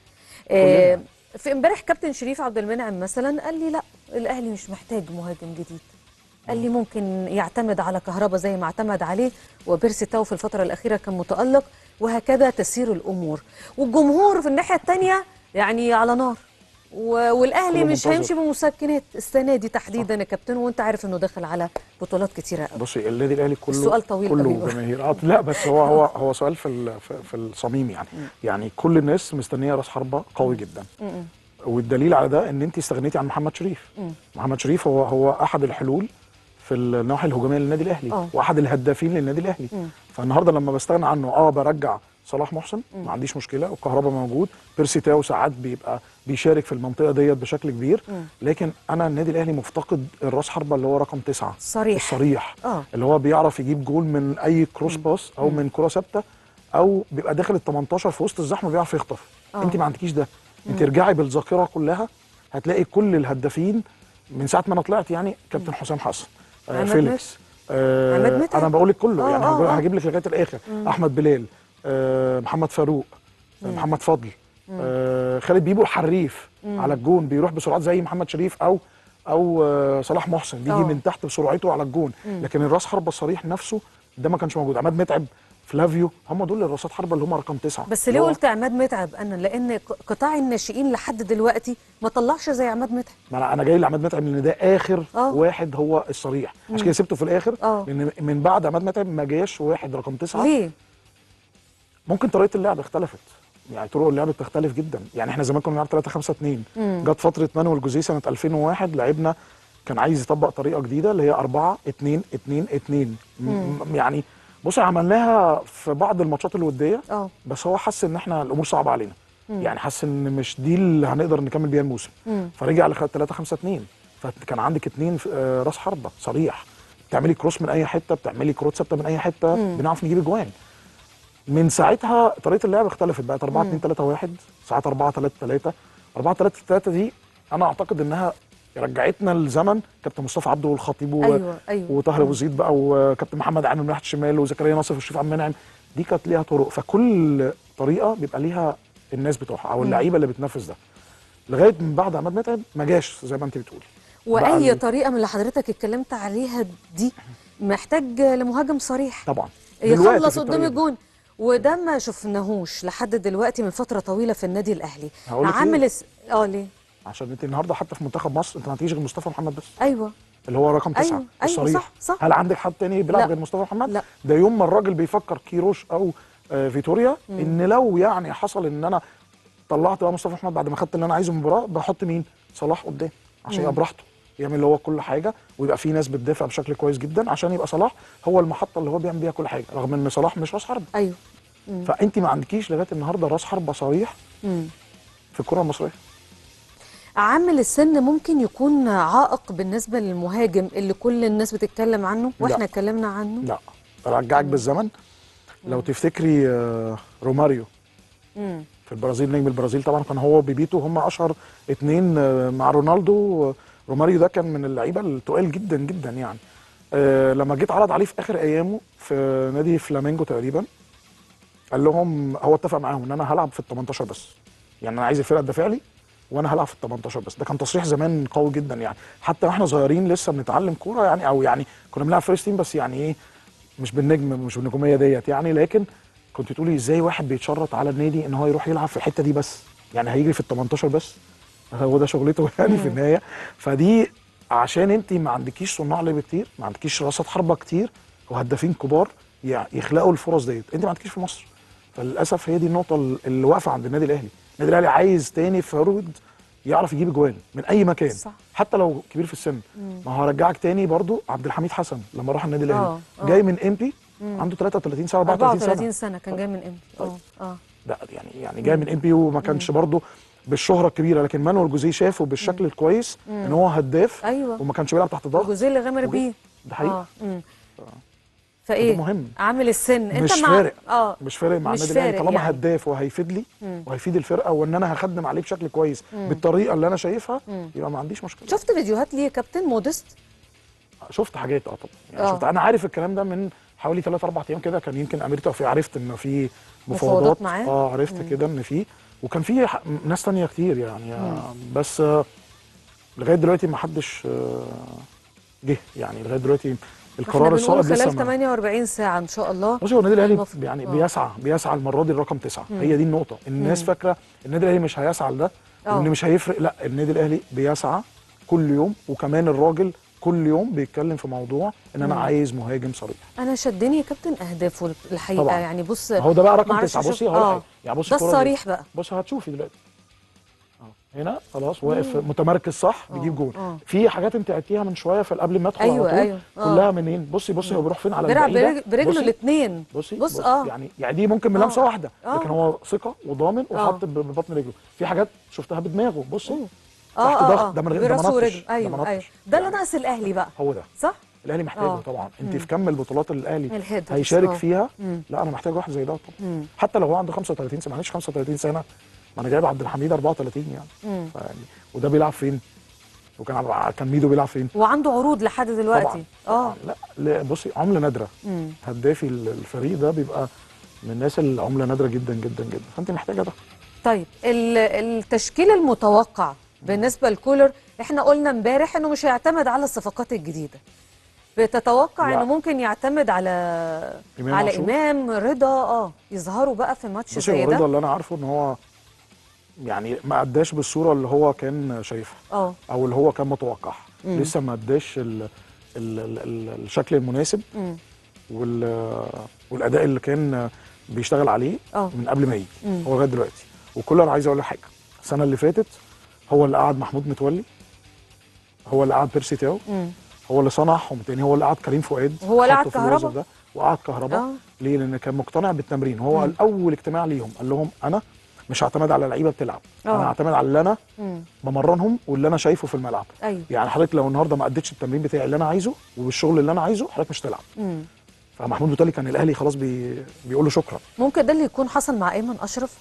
آه في امبارح كابتن شريف عبد المنعم مثلا قال لي لا الاهلي مش محتاج مهاجم جديد قال لي ممكن يعتمد على كهربا زي ما اعتمد عليه وبيرسي تاو في الفتره الاخيره كان متالق وهكذا تسير الامور والجمهور في الناحيه الثانيه يعني على نار و- والاهلي كله مش منتظر. هيمشي بمسكنات السنه دي تحديدا يا كابتن وانت عارف انه داخل على بطولات كتيره قوي بصي النادي الاهلي كله السؤال طويل كله قوي. جماهير آه لا بس هو هو هو سؤال في ال- في- في الصميم يعني يعني كل الناس مستنيه راس حربه قوي جدا م-م. والدليل على ده ان انت استغنيتي عن محمد شريف مم. محمد شريف هو هو احد الحلول في الناحيه الهجوميه للنادي الاهلي آه. واحد الهدافين للنادي الاهلي مم. فالنهارده لما بستغنى عنه اه برجع صلاح محسن مم. ما عنديش مشكله والكهرباء موجود بيرسي تاو ساعات بيبقى بيشارك في المنطقه ديت بشكل كبير مم. لكن انا النادي الاهلي مفتقد الراس حربه اللي هو رقم تسعة صريح الصريح اه اللي هو بيعرف يجيب جول من اي كروس باس او من كره ثابته او بيبقى داخل ال 18 في وسط الزحمه بيعرف يخطف آه. انت ما عندكيش ده انت مم. ارجعي بالذاكره كلها هتلاقي كل الهدافين من ساعه ما انا طلعت يعني كابتن حسام حسن آه عماد فيليكس آه عماد متعب. انا بقول لك كله آه، يعني آه، هجيب- آه. هجيب لك لغايه الاخر مم. احمد بلال آه محمد فاروق آه مم. محمد فضل مم. آه خالد بيبو الحريف مم. على الجون بيروح بسرعات زي محمد شريف او او آه صلاح محسن بيجي آه. من تحت بسرعته على الجون مم. لكن الراس حربه الصريح نفسه ده ما كانش موجود عماد متعب فلافيو هم دول الراسات حربه اللي هم رقم تسعة بس اللي ليه هو- قلت عماد متعب انا لان ق- قطاع الناشئين لحد دلوقتي ما طلعش زي عماد متعب ما انا انا جاي لعماد متعب لان ده اخر آه. واحد هو الصريح مم. عشان كده سبته في الاخر آه. لان من بعد عماد متعب ما جاش واحد رقم تسعة ليه ممكن طريقه اللعب اختلفت يعني طرق اللعب بتختلف جدا يعني احنا زمان كنا بنلعب 3 5 2 مم. جت فتره مانويل جوزيه سنه 2001 لعبنا كان عايز يطبق طريقه جديده اللي هي 4 2 2 2 م- م- يعني بص عملناها في بعض الماتشات الوديه اه بس هو حس ان احنا الامور صعبه علينا مم. يعني حس ان مش دي اللي هنقدر نكمل بيها الموسم مم. فرجع ل 3 5 2 فكان عندك اثنين راس حربه صريح بتعملي كروس من اي حته بتعملي كروت ثابته من اي حته مم. بنعرف نجيب اجوان من ساعتها طريقه اللعب اختلفت بقت 4 مم. 2 3 1 ساعات 4 3 3 4 3 3 دي انا اعتقد انها رجعتنا لزمن كابتن مصطفى عبده والخطيب و... ايوه ايوه وطاهر ابو زيد بقى وكابتن محمد عامر من ناحيه الشمال وزكريا ناصر والشريف عبد المنعم دي كانت ليها طرق فكل طريقه بيبقى ليها الناس بتوعها او مم. اللعيبه اللي بتنفذ ده لغايه من بعد عماد متعب ما جاش زي ما انت بتقولي بقى واي ال- طريقه من اللي حضرتك اتكلمت عليها دي محتاج لمهاجم صريح طبعا دلوقتي يخلص في قدام الطريقة دي. الجون وده ما شفناهوش لحد دلوقتي من فتره طويله في النادي الاهلي هقول لك عامل ليه؟ الس... اه ليه عشان انت النهارده حتى في منتخب مصر انت ما عندكيش غير مصطفى محمد بس ايوه اللي هو رقم تسعه أيوة، أيوة، الصريح صح، صح. هل عندك حد تاني بيلعب لا. غير مصطفى محمد؟ لا. ده يوم ما الراجل بيفكر كيروش او آه فيتوريا مم. ان لو يعني حصل ان انا طلعت بقى مصطفى محمد بعد ما خدت اللي انا عايزه من المباراه بحط مين؟ صلاح قدام عشان مم. يبقى براحته يعمل اللي هو كل حاجه ويبقى في ناس بتدافع بشكل كويس جدا عشان يبقى صلاح هو المحطه اللي هو بيعمل بيها كل حاجه رغم ان صلاح مش راس حرب ايوه مم. فانت ما عندكيش لغايه النهارده راس حربه صريح مم. في الكره المصريه عامل السن ممكن يكون عائق بالنسبه للمهاجم اللي كل الناس بتتكلم عنه لا. واحنا اتكلمنا عنه لا ارجعك بالزمن لو تفتكري آه، روماريو مم. في البرازيل نجم البرازيل طبعا كان هو وبيبيتو هم اشهر اتنين آه، مع رونالدو آه، روماريو ده كان من اللعيبه التقال جدا جدا يعني آه، لما جيت عرض عليه في اخر ايامه في نادي فلامينجو تقريبا قال لهم هو اتفق معاهم ان انا هلعب في ال 18 بس يعني انا عايز الفرقه تدافع لي وانا هلعب في ال 18 بس ده كان تصريح زمان قوي جدا يعني حتى واحنا صغيرين لسه بنتعلم كوره يعني او يعني كنا بنلعب فيرست تيم بس يعني ايه مش بالنجم مش بالنجوميه ديت يعني لكن كنت تقولي ازاي واحد بيتشرط على النادي ان هو يروح يلعب في الحته دي بس يعني هيجري في ال 18 بس هو ده شغلته يعني في النهايه فدي عشان انت ما عندكيش صناع لعب كتير ما عندكيش راسات حربه كتير وهدافين كبار يع- يخلقوا الفرص ديت انت ما عندكيش في مصر فللاسف هي دي النقطه اللي واقفه عند النادي الاهلي النادي الاهلي عايز تاني فورورد يعرف يجيب اجوان من اي مكان صح. حتى لو كبير في السن مم. ما هو هرجعك تاني برضو عبد الحميد حسن لما راح النادي الاهلي آه، آه. جاي من امبي مم. عنده 33 سنه 34 سنه 34 سنه كان جاي من امتى اه اه لا يعني يعني جاي من ام بي وما كانش برضه بالشهره الكبيره لكن مانويل جوزيه شافه بالشكل الكويس مم. ان هو هداف ايوه وما كانش بيلعب تحت ضغط الجزء اللي غامر وجي- بيه ده حقيقي. اه مم. فايه ده مهم. عامل السن انت مش مع فارق اه مش فارق مع مش النادي الاهلي فارق طالما يعني. هداف وهيفيد لي مم. وهيفيد الفرقه وان انا هخدم عليه بشكل كويس مم. بالطريقه اللي انا شايفها مم. يبقى ما عنديش مشكله شفت فيديوهات ليه يا كابتن مودست شفت حاجات اه طبعا يعني آه. شفت انا عارف الكلام ده من حوالي 3 4 ايام كده كان يمكن امير توفيق عرفت انه في مفاوضات مفاوضات معاه؟ اه عرفت مم. كده ان في وكان في ح- ناس تانية كتير يعني مم. آه بس آه لغايه دلوقتي ما حدش آه جه يعني لغايه دلوقتي احنا القرار بنقول الصائب لسه خلال ما 48 ساعه ان شاء الله بصي هو النادي الاهلي المف- يعني آه. بيسعى بيسعى المره دي الرقم تسعه مم. هي دي النقطه الناس مم. فاكره النادي الاهلي مش هيسعى لده آه. وان مش هيفرق لا النادي الاهلي بيسعى كل يوم وكمان الراجل كل يوم بيتكلم في موضوع ان انا مم. عايز مهاجم صريح انا شدني يا كابتن اهدافه الحقيقه طبعاً. يعني بص هو ده بقى رقم معرفش تسعه شوف- بصي هقول اه حاجه يعني بصي ده الكرة دي. الصريح بقى بص هتشوفي دلوقتي اه هنا خلاص واقف متمركز صح بيجيب جول آه. في حاجات انت عدتيها من شويه في قبل ما ادخل أيوة، على طول أيوة، آه. كلها منين بصي بصي هو بيروح فين على بيلعب البعيدة. برج- برجله بصي. الاثنين بصي بص اه يعني يعني دي ممكن من آه. لمسه واحده آه. لكن هو ثقه وضامن آه. وحط ب- ببطن رجله في حاجات شفتها بدماغه بصي اه تحت اه ضغط اه ده من غير ده براسه ما نطش ورجله ده ايوه ما ايوه نطش. ده اللي ناقص الاهلي بقى هو ده صح الاهلي محتاجه آه. طبعا انت مم. في كم البطولات اللي الاهلي الهيدرز، هيشارك آه. فيها مم. لا انا محتاج واحد زي ده طبعا مم. حتى لو هو عنده 35 سنه معلش 35 سنه ما انا جايب عبد الحميد 34 يعني مم. فيعني وده بيلعب فين وكان عب- كان ميدو بيلعب فين وعنده عروض لحد دلوقتي طبعا اه لا لا بصي عمله نادره مم. هدافي ال- الفريق ده بيبقى من الناس اللي عمله نادره جدا جدا جدا فانت محتاجه ده طيب ال- التشكيل المتوقع بالنسبه لكولر احنا قلنا امبارح انه مش هيعتمد على الصفقات الجديده بتتوقع لا. انه ممكن يعتمد على إمام على عاشور؟ امام رضا اه يظهروا بقى في ماتش بصي زي هو رضا ده اللي انا عارفه ان هو يعني ما اداش بالصوره اللي هو كان شايفها اه او اللي هو كان متوقعها مم. لسه ما اداش ال ال ال ال الشكل المناسب مم. وال والاداء اللي كان بيشتغل عليه اه من قبل ما يجي مم. هو لغايه دلوقتي وكولر عايز اقول لك حاجه السنه اللي فاتت هو اللي قعد محمود متولي هو اللي قعد بيرسي تاو مم. هو اللي صنعهم تاني هو اللي قعد كريم فؤاد وهو اللي حطه قعد في الوظيفة كهربا. ده وقعد كهربا آه. ليه لان كان مقتنع بالتمرين هو مم. الاول اجتماع ليهم قال لهم انا مش هعتمد على لعيبه بتلعب آه. انا هعتمد على اللي انا مم. بمرنهم واللي انا شايفه في الملعب ايوه يعني حضرتك لو النهارده ما اديتش التمرين بتاعي اللي انا عايزه وبالشغل اللي انا عايزه حضرتك مش تلعب مم. فمحمود متولي كان الاهلي خلاص بي... بيقول له شكرا ممكن ده اللي يكون حصل مع ايمن اشرف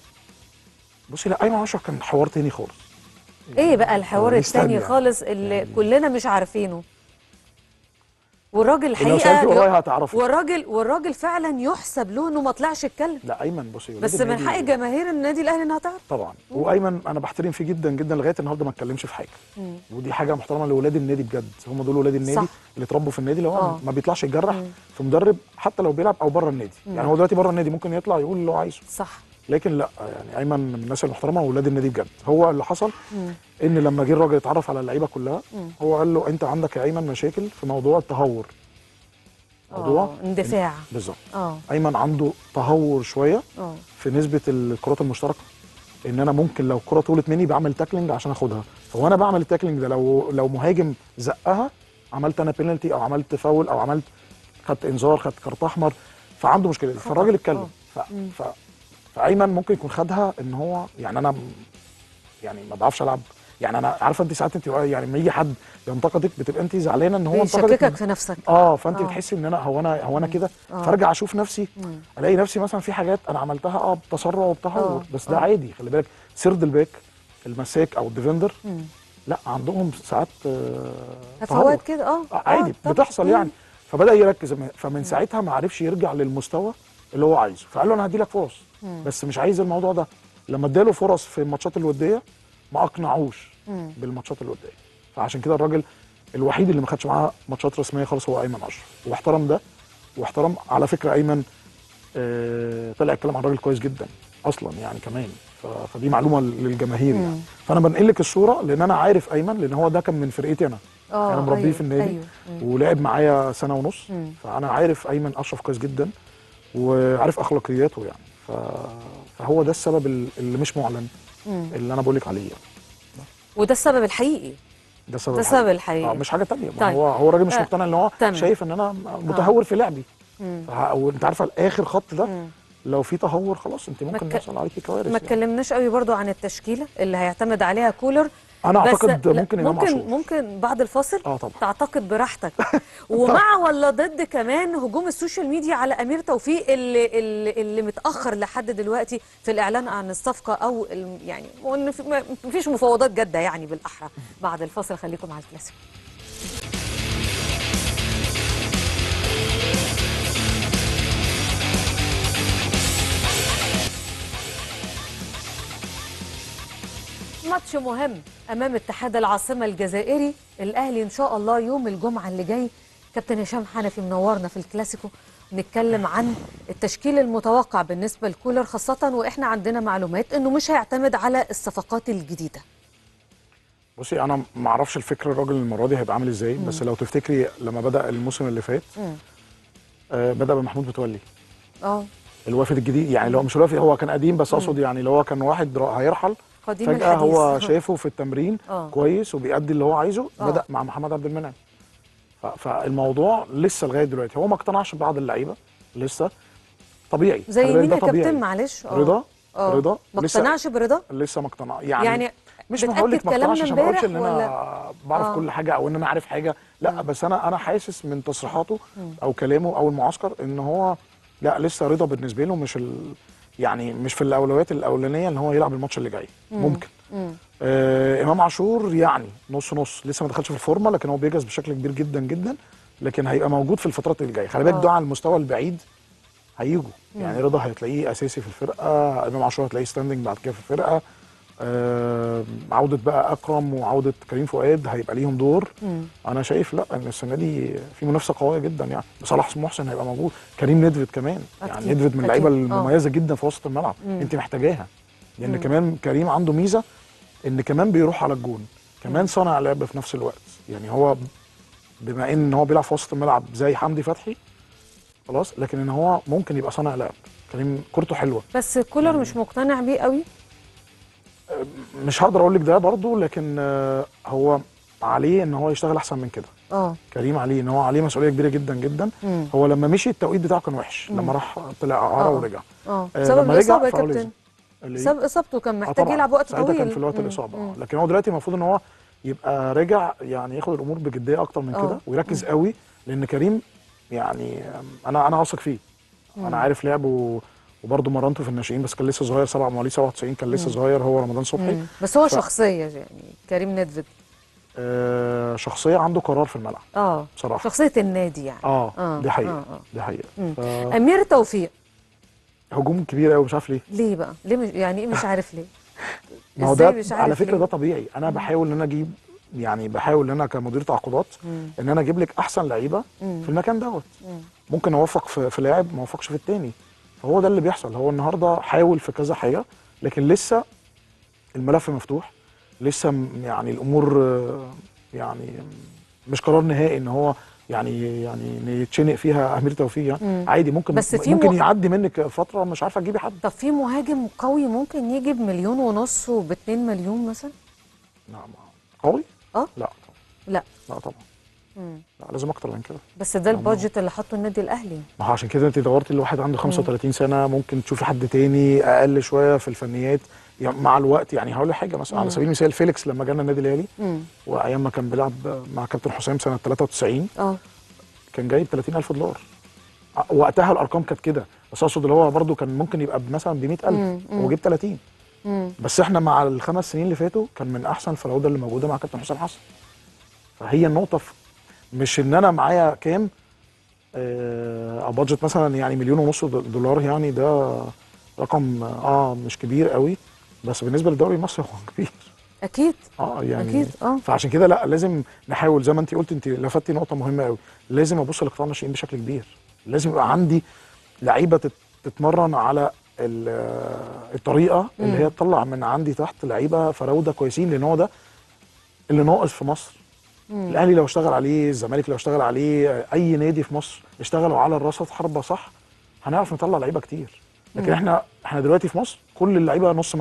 بصي لا ايمن اشرف كان حوار تاني خالص ايه بقى الحوار لسه التاني يعني. خالص اللي كلنا مش عارفينه والراجل لو الحقيقه سالتي ورايا هتعرفي والراجل والراجل فعلا يحسب له انه ما طلعش اتكلم لا ايمن بصي ولاد بس من النادي- حق جماهير النادي الاهلي انها تعرف طبعا وايمن انا بحترم فيه جدا جدا لغايه النهارده ما اتكلمش في حاجه مم. ودي حاجه محترمه لاولاد النادي بجد هم دول ولاد النادي صح. اللي اتربوا في النادي اللي هو آه. ما بيطلعش يتجرح مم. في مدرب حتى لو بيلعب او بره النادي مم. يعني هو دلوقتي بره النادي ممكن يطلع يقول اللي هو عايزه صح لكن لا يعني ايمن من الناس المحترمه واولاد النادي بجد هو اللي حصل مم. ان لما جه الراجل اتعرف على اللعيبه كلها مم. هو قال له انت عندك يا ايمن مشاكل في موضوع التهور موضوع آه، اندفاع بالظبط اه ايمن عنده تهور شويه اه في نسبه الكرات المشتركه ان انا ممكن لو الكره طولت مني بعمل تاكلينج عشان اخدها فوانا بعمل التاكلينج ده لو لو مهاجم زقها عملت انا بينالتي او عملت فاول او عملت خدت انذار خدت كارت احمر فعنده مشكله دي فالراجل اتكلم ف... مم. ف... فايمن ممكن يكون خدها ان هو يعني انا م- يعني ما بعرفش العب يعني انا عارفه انت ساعات انت يعني لما يجي حد ينتقدك بتبقى انت زعلانه ان هو انتقدك بيشككك من- في نفسك اه فانت آه. بتحسي ان انا هو انا هو انا كده آه. فارجع اشوف نفسي مم. الاقي نفسي مثلا في حاجات انا عملتها اه بتسرع وبتهور آه، بس ده آه. عادي خلي بالك سرد الباك المساك او الديفندر مم. لا عندهم ساعات آه، هفوات تهور. كده اه آه، عادي آه، طبعاً. بتحصل مم. يعني فبدا يركز فمن ساعتها ما عرفش يرجع للمستوى اللي هو عايزه فقال له انا هدي لك فرص مم. بس مش عايز الموضوع ده لما اداله فرص في الماتشات الوديه ما اقنعوش مم. بالماتشات الوديه فعشان كده الراجل الوحيد اللي ما خدش معاه ماتشات رسميه خالص هو ايمن اشرف واحترم ده واحترم على فكره ايمن آه طلع يتكلم عن راجل كويس جدا اصلا يعني كمان ف- فدي معلومه للجماهير يعني مم. فانا بنقل لك الصوره لان انا عارف ايمن لان هو ده كان من فرقتي انا اه انا مربيه أيوه، في النادي أيوه. مم. ولعب معايا سنه ونص مم. فانا عارف ايمن اشرف كويس جدا وعارف اخلاقياته يعني ف... فهو ده السبب ال- اللي مش معلن مم. اللي انا بقول لك عليه يعني وده السبب الحقيقي ده السبب ده السبب الحقيقي. اه مش حاجه تانية ما طيب. هو هو راجل مش آه، مقتنع ان هو تمام. شايف ان انا متهور في لعبي مم. فه- وانت عارفه الاخر خط ده لو في تهور خلاص انت ممكن ك- يحصل عليكي كوارث ما يعني. اتكلمناش قوي برضو عن التشكيله اللي هيعتمد عليها كولر أنا بس أعتقد لا، ممكن إمام ممكن عاشور. ممكن بعد الفاصل اه طبعا تعتقد براحتك ومع ولا ضد كمان هجوم السوشيال ميديا على امير توفيق اللي اللي, اللي متاخر لحد دلوقتي في الاعلان عن الصفقه او الم- يعني وان في- ما فيش مفاوضات جاده يعني بالاحرى بعد الفاصل خليكم على الكلاسيكو ماتش مهم امام اتحاد العاصمه الجزائري الاهلي ان شاء الله يوم الجمعه اللي جاي كابتن هشام حنفي منورنا في الكلاسيكو نتكلم عن التشكيل المتوقع بالنسبه لكولر خاصه واحنا عندنا معلومات انه مش هيعتمد على الصفقات الجديده بصي انا ما اعرفش الفكر الراجل المره دي هيبقى عامل ازاي مم. بس لو تفتكري لما بدا الموسم اللي فات مم. آه بدا بمحمود متولي اه الوافد الجديد يعني لو مش الوافد هو كان قديم بس مم. اقصد يعني اللي هو كان واحد را- هيرحل قديم فجاه هو الحديث. شايفه في التمرين آه. كويس وبيأدي اللي هو عايزه آه. بدا مع محمد عبد المنعم ف- فالموضوع لسه لغايه دلوقتي هو ما اقتنعش ببعض اللعيبه لسه طبيعي زي خلي بالك مين ده يا طبيعي. كابتن معلش آه. رضا آه. رضا ما لسه- اقتنعش برضا لسه ما اقتنع يعني, يعني مش بقول لك بتأكد ما اقتنعش كلامنا عشان ما اقولش امبارح ان انا ولا بعرف آه. كل حاجه او ان انا عارف حاجه لا بس انا انا حاسس من تصريحاته او كلامه او المعسكر ان هو لا لسه رضا بالنسبه له مش ال يعني مش في الاولويات الاولانيه ان هو يلعب الماتش اللي جاي مم. ممكن مم. آه امام عاشور يعني نص نص لسه ما دخلش في الفورمه لكن هو بيجهز بشكل كبير جدا جدا لكن هيبقى موجود في الفترات اللي جايه خلي بالك آه. ده على المستوى البعيد هيجوا مم. يعني رضا هتلاقيه اساسي في الفرقه امام عاشور هتلاقيه ستاندنج بعد كده في الفرقه آه عوده بقى اكرم وعوده كريم فؤاد هيبقى ليهم دور مم. انا شايف لا ان السنه دي في منافسه قويه جدا يعني صلاح محسن هيبقى موجود كريم ندفد كمان يعني أكيد، ندفد من اللعيبه أكيد. آه. المميزه جدا في وسط الملعب مم. انت محتاجاها لان مم. كمان كريم عنده ميزه ان كمان بيروح على الجون كمان صانع لعب في نفس الوقت يعني هو بما ان هو بيلعب في وسط الملعب زي حمدي فتحي خلاص لكن ان هو ممكن يبقى صانع لعب كريم كورته حلوه بس كولر مش مقتنع بيه قوي مش هقدر اقول لك ده برضه لكن آه، هو عليه ان هو يشتغل احسن من كده اه كريم عليه ان هو عليه مسؤوليه كبيره جدا جدا مم. هو لما مشي التوقيت بتاعه كان وحش مم. لما راح طلع اعاره آه. ورجع اه آه، بسبب لما رجع الاصابه يا فهو كابتن لازم. اللي إيه؟ بسبب اصابته كان آه محتاج طبعاً. يلعب وقت ساعتها طويل كان في الوقت مم. الاصابه مم. آه. لكن هو دلوقتي المفروض ان هو يبقى رجع يعني ياخد الامور بجديه اكتر من آه. كده ويركز قوي لان كريم يعني آم، انا انا واثق فيه مم. انا عارف لعبه وبرضه مرنته في الناشئين بس كان لسه صغير سبعة مواليد 97 كان لسه مم. صغير هو رمضان صبحي مم. بس هو ف- شخصيه يعني كريم ندفد آه شخصيه عنده قرار في الملعب اه بصراحه شخصيه النادي يعني اه, آه، دي حقيقه آه، آه. دي حقيقه مم. ف- امير توفيق هجوم كبير قوي مش عارف ليه ليه بقى ليه مش يعني ايه مش عارف ليه ما هو إزاي ده مش عارف على فكره ليه؟ ده طبيعي انا بحاول ان انا اجيب يعني بحاول ان انا كمدير تعاقدات مم. ان انا اجيب لك احسن لعيبه مم. في المكان دوت مم. ممكن اوفق في, في لاعب ما اوفقش في التاني فهو ده اللي بيحصل هو النهارده حاول في كذا حاجه لكن لسه الملف مفتوح لسه م- يعني الامور آه، يعني مش قرار نهائي ان هو يعني يعني يتشنق فيها امير توفيق يعني مم. عادي ممكن بس في ممكن مو- يعدي منك فتره مش عارفه تجيبي حد طب في مهاجم قوي ممكن يجي بمليون ونص وباتنين مليون مثلا نعم قوي اه لا لا لا طبعا مم. لا لازم اكتر من كده بس ده البادجت اللي حطه النادي الاهلي ما هو عشان كده انت دورتي لواحد عنده 35 سنه ممكن تشوفي حد تاني اقل شويه في الفنيات يعني مع الوقت يعني هقول لك حاجه مثلا مم. على سبيل المثال فيليكس لما جانا النادي الاهلي مم. وايام ما كان بيلعب مع كابتن حسام سنه 93 اه كان جايب 30000 دولار ع- وقتها الارقام كانت كده بس اقصد اللي هو برده كان ممكن يبقى مثلا ب 100000 مم. مم. هو جيب 30 مم. بس احنا مع الخمس سنين اللي فاتوا كان من احسن الفراوده اللي موجوده مع كابتن حسام حسن فهي النقطه في مش ان انا معايا كام آه بادجت مثلا يعني مليون ونص دول- دولار يعني ده رقم اه مش كبير قوي بس بالنسبه للدوري المصري هو كبير اكيد اه يعني أكيد، آه. فعشان كده لا لازم نحاول زي ما انت قلت انت لفتي نقطه مهمه قوي لازم ابص لقطاع الناشئين بشكل كبير لازم يبقى عندي لعيبه تت- تتمرن على ال- آه، الطريقه اللي مم. هي تطلع من عندي تحت لعيبه فراوده كويسين لان هو ده اللي ناقص في مصر مم. الاهلي لو اشتغل عليه الزمالك لو اشتغل عليه آه، اي نادي في مصر اشتغلوا على الرصد حربه صح هنعرف نطلع لعيبه كتير لكن مم. احنا احنا دلوقتي في مصر كل اللعيبه نص ملعب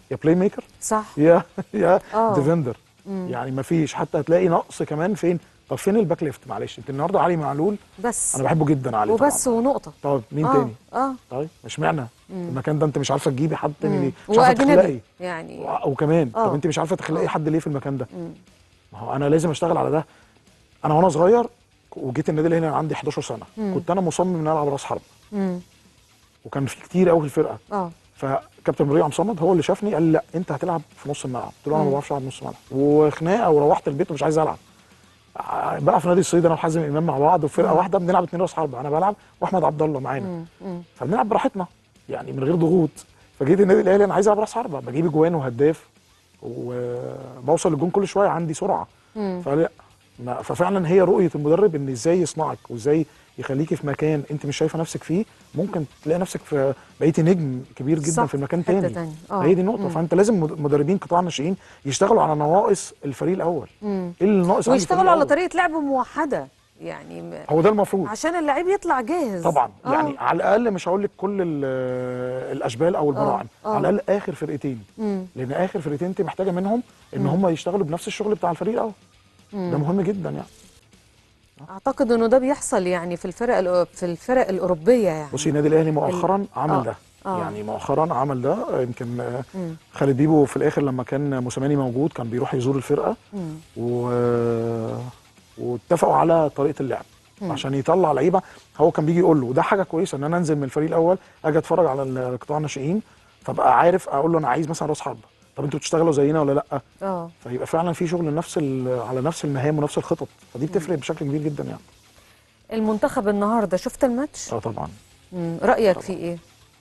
يا بلاي ميكر صح يا يا آه. ديفندر مم. يعني ما فيش حتى هتلاقي نقص كمان فين طب فين الباك ليفت معلش انت النهارده علي معلول بس انا بحبه جدا علي وبس ونقطه طبعا طب مين آه. تاني اه طيب اشمعنى مم. المكان ده انت مش عارفه تجيبي حد تاني مم. ليه مش عارفه تخلقي واجنبي يعني و- وكمان آه. طب انت مش عارفه تخلقي حد ليه في المكان ده مم. ما هو انا لازم اشتغل على ده انا وانا صغير وجيت النادي الاهلي انا عندي 11 سنه مم. كنت انا مصمم ان أنا العب راس حرب مم. وكان في كتير قوي في الفرقه اه فكابتن مريم صمد هو اللي شافني قال لي لا انت هتلعب في نص الملعب قلت له انا مم. ما بعرفش العب نص ملعب وخناقه وروحت البيت ومش عايز العب ع- بقى في نادي الصيد انا وحازم امام مع بعض وفرقه مم. واحده بنلعب اتنين راس حرب انا بلعب واحمد عبد الله معانا مم. مم. فبنلعب براحتنا يعني من غير ضغوط فجيت النادي الاهلي انا عايز العب راس حربه بجيب اجوان وهداف وبوصل للجون كل شويه عندي سرعه مم. فلا ما- ففعلا هي رؤيه المدرب ان ازاي يصنعك وازاي يخليكي في مكان انت مش شايفه نفسك فيه ممكن تلاقي نفسك في بقيتي نجم كبير جدا صح، في مكان حتة تاني تانية. آه. هي دي النقطه مم. فانت لازم مد- مدربين قطاع الناشئين يشتغلوا على نواقص الفريق الاول مم. ايه اللي ناقص عند ويشتغلوا الفريق على الأول؟ طريقه لعب موحده يعني م- هو ده المفروض عشان اللعيب يطلع جاهز طبعا آه. يعني على الاقل مش هقول لك كل ال- الاشبال او البراعم آه. على الاقل اخر فرقتين مم. لان اخر فرقتين انت محتاجه منهم ان مم. هم يشتغلوا بنفس الشغل بتاع الفريق الاول مم. ده مهم جدا يعني اعتقد انه ده بيحصل يعني في الفرق الأو- في الفرق الاوروبيه يعني بصي النادي الاهلي مؤخرا عمل آه. ده آه. يعني مؤخرا عمل ده يمكن آه، مم. خالد بيبو في الاخر لما كان موسيماني موجود كان بيروح يزور الفرقه مم. و... واتفقوا على طريقه اللعب مم. عشان يطلع لعيبه هو كان بيجي يقول له وده حاجه كويسه ان انا انزل من الفريق الاول اجي اتفرج على القطاع الناشئين فابقى عارف اقول له انا عايز مثلا راس حربه طب انتوا بتشتغلوا زينا ولا لا اه فيبقى فعلا في شغل نفس ال- على نفس المهام ونفس الخطط فدي بتفرق بشكل كبير جدا يعني المنتخب النهارده شفت الماتش اه طبعا مم. رايك فيه ايه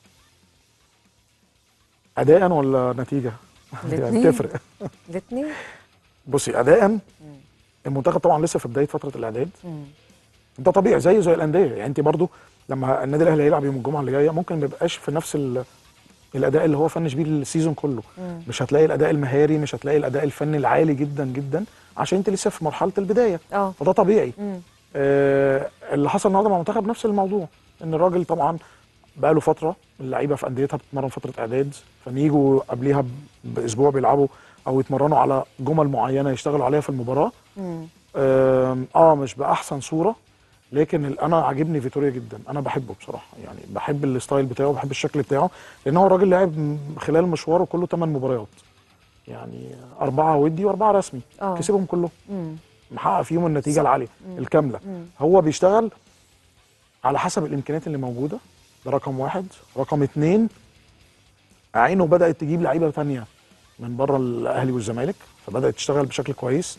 اداء ولا نتيجه يعني الاتنين. تفرق الاثنين بصي اداء المنتخب طبعا لسه في بدايه فتره الاعداد ده طبيعي زيه زي الانديه يعني انت برضو لما النادي الاهلي هيلعب يوم الجمعه اللي جايه ممكن ما يبقاش في نفس ال- الاداء اللي هو فنش بيه السيزون كله مم. مش هتلاقي الاداء المهاري مش هتلاقي الاداء الفني العالي جدا جدا عشان انت لسه في مرحله البدايه اه فده طبيعي مم. آه اللي حصل النهارده مع المنتخب نفس الموضوع ان الراجل طبعا بقى له فتره اللعيبه في انديتها بتتمرن فتره اعداد فنيجوا قبليها ب- باسبوع بيلعبوا او يتمرنوا على جمل معينه يشتغلوا عليها في المباراه مم. آم، اه مش باحسن صوره لكن ال- انا عاجبني فيتوريا جدا انا بحبه بصراحه يعني بحب الستايل بتاعه بحب الشكل بتاعه لان هو راجل لعب م- خلال مشواره كله 8 مباريات يعني اربعه ودي واربعه رسمي آه. كسبهم كلهم مم. محقق فيهم النتيجه العاليه مم. الكامله مم. هو بيشتغل على حسب الامكانيات اللي موجوده ده رقم واحد رقم اتنين عينه بدات تجيب لعيبه تانية من بره الاهلي والزمالك فبدات تشتغل بشكل كويس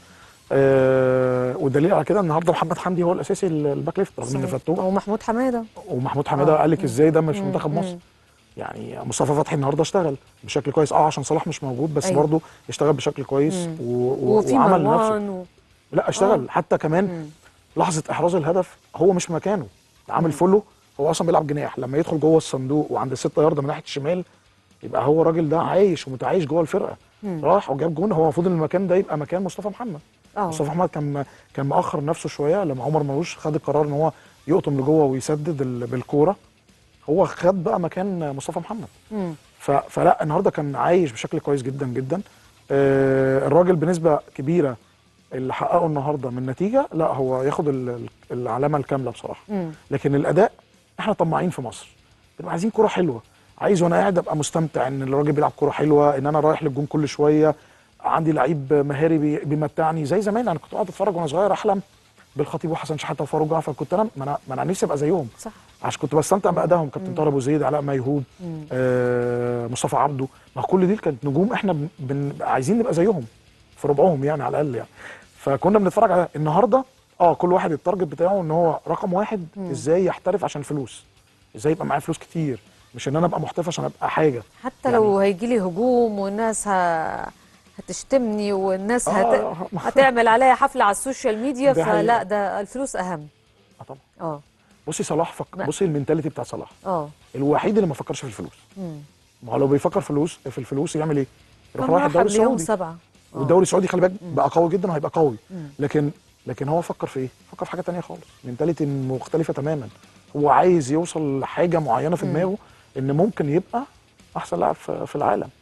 آه والدليل على كده النهارده محمد حمدي هو الاساسي ال- الباك ليفت رغم ان صحيح. فتوح ومحمود حماده ومحمود حماده آه. قال لك ازاي ده مش مم. منتخب مم. مصر يعني مصطفى فتحي النهارده اشتغل بشكل كويس اه عشان صلاح مش موجود بس أيوة. برضه اشتغل بشكل كويس مم. و... و... وفي وعمل نفسه مروان و... لا اشتغل آه. حتى كمان مم. لحظه احراز الهدف هو مش في مكانه عامل فولو هو اصلا بيلعب جناح لما يدخل جوه الصندوق وعند الستة يارده من ناحيه الشمال يبقى هو الراجل ده عايش ومتعايش جوه الفرقه مم. راح وجاب جون هو المفروض ان المكان ده يبقى مكان مصطفى محمد اه مصطفى محمد كان كان مأخر نفسه شويه لما عمر مرموش خد القرار ان هو يقطم لجوه ويسدد ال- بالكوره هو خد بقى مكان مصطفى محمد مم. ف... فلا النهارده كان عايش بشكل كويس جدا جدا آه الراجل بنسبه كبيره اللي حققه النهارده من نتيجه لا هو ياخد ال- ال- العلامه الكامله بصراحه مم. لكن الاداء احنا طماعين في مصر بنبقى عايزين كوره حلوه عايز وانا قاعد ابقى مستمتع ان الراجل بيلعب كوره حلوه ان انا رايح للجون كل شويه عندي لعيب مهاري بي- بيمتعني زي زمان انا كنت قاعد اتفرج وانا صغير احلم بالخطيب وحسن شحاته وفاروق جعفر كنت انا ما انا ما انا نفسي ابقى زيهم صح عشان كنت بستمتع بادائهم كابتن طاهر ابو زيد علاء ميهوب مم. آه مصطفى عبده ما كل دي كانت نجوم احنا بن- بنبقى عايزين نبقى زيهم في ربعهم يعني على الاقل يعني فكنا بنتفرج على النهارده اه كل واحد التارجت بتاعه ان هو رقم واحد مم. ازاي يحترف عشان فلوس ازاي يبقى معايا فلوس كتير مش ان انا ابقى محترف عشان ابقى حاجه حتى لو هيجي لي هجوم والناس ه... هتشتمني والناس هت... آه. هتعمل عليا حفله على السوشيال ميديا ده فلا حقيقة. ده الفلوس اهم اه طبعا اه بصي صلاح فك... لا. بصي المينتاليتي بتاع صلاح اه الوحيد اللي ما فكرش في الفلوس مم. ما هو لو بيفكر فلوس في الفلوس يعمل ايه؟ يروح كان رايح راح الدوري قبليهم السعودي سبعه آه. والدوري السعودي خلي بالك بقى قوي جدا وهيبقى قوي مم. لكن لكن هو فكر في ايه؟ فكر في حاجه تانية خالص منتاليتي مختلفه تماما هو عايز يوصل لحاجه معينه في مم. دماغه ان ممكن يبقى احسن لاعب في في العالم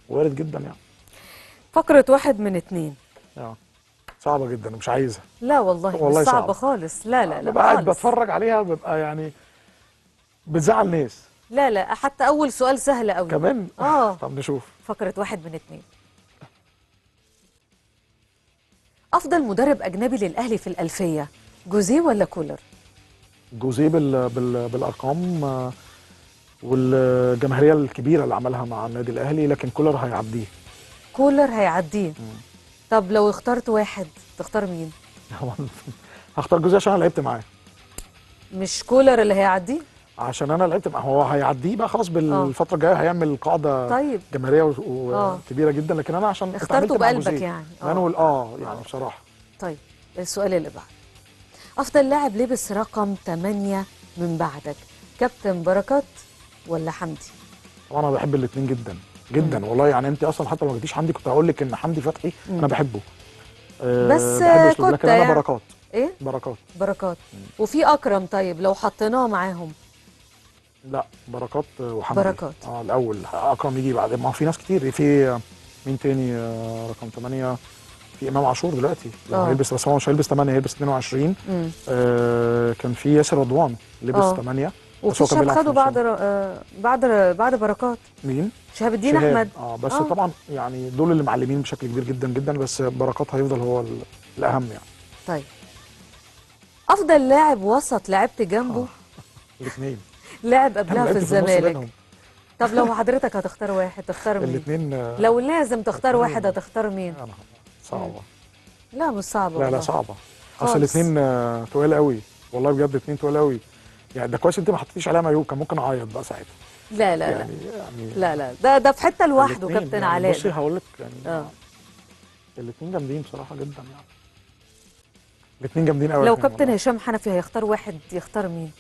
وارد جدا يعني فقره واحد من اتنين اه صعبه جدا ومش عايزها لا والله, والله مش صعبه صعبة. خالص لا لا لا ببقى قاعد خالص. بتفرج عليها ببقى يعني بتزعل ناس لا لا حتى اول سؤال سهل قوي كمان اه طب نشوف فقره واحد من اتنين افضل مدرب اجنبي للاهلي في الالفيه جوزيه ولا كولر جوزيه بال... بال... بالارقام آه، والجماهيريه الكبيره اللي عملها مع النادي الاهلي لكن كولر هيعديه كولر هيعديه طب لو اخترت واحد تختار مين هختار جوزيه عشان انا لعبت معاه مش كولر اللي هيعديه عشان انا لعبت معاه هو هيعديه بقى خلاص بالفتره الجايه هيعمل قاعده طيب. جماهيريه و- و- آه. كبيره جدا لكن انا عشان اخترته اتعاملت مع بقلبك جوزيه. يعني. آه. مانويل اه يعني بصراحه طيب السؤال اللي بعد افضل لاعب لبس رقم 8 من بعدك كابتن بركات ولا حمدي طبعا انا بحب الاثنين جدا جدا والله يعني انت اصلا حتى لو ما جيتيش عندي كنت هقول لك ان حمدي فتحي مم. انا بحبه أه بس بحب أسلوبه، كنت لكن انا يعني- بركات ايه بركات بركات وفي اكرم طيب لو حطيناه معاهم لا بركات وحمدي بركات. اه الاول اكرم يجي بعد ما هو في ناس كتير في مين تاني آه، رقم 8 في امام عاشور دلوقتي لو آه. هيلبس بس هو مش هيلبس 8 هيلبس 22 مم. آه كان في ياسر رضوان لبس آه. 8 بس وفي هو كان شاب بيلعب في خده نص بعد ر- آه، بعد بعد بركات مين؟ شهاب الدين شهاب. احمد اه بس آه. آه. طبعا يعني دول اللي معلمين بشكل كبير جدا جدا بس بركات هيفضل هو ال- الاهم يعني طيب افضل لاعب وسط لعبت جنبه الاثنين لاعب قبلها في الزمالك بينهم طب لو حضرتك هتختار واحد تختار مين الاثنين لو لازم تختار واحد هتختار مين صعبه لا مش صعبه لا لا والله. صعبه خالص. اصل الاثنين تقال قوي والله بجد الاثنين تقال قوي يعني ده كويس انت ما حطيتيش عليها مايو كان ممكن اعيط بقى ساعتها لا لا يعني لا يعني لا لا ده ده في حته لوحده الاتنين كابتن يعني علاء بصي هقول لك يعني اه الاثنين جامدين بصراحه جدا يعني الاثنين جامدين قوي لو كابتن هشام حنفي هيختار واحد يختار مين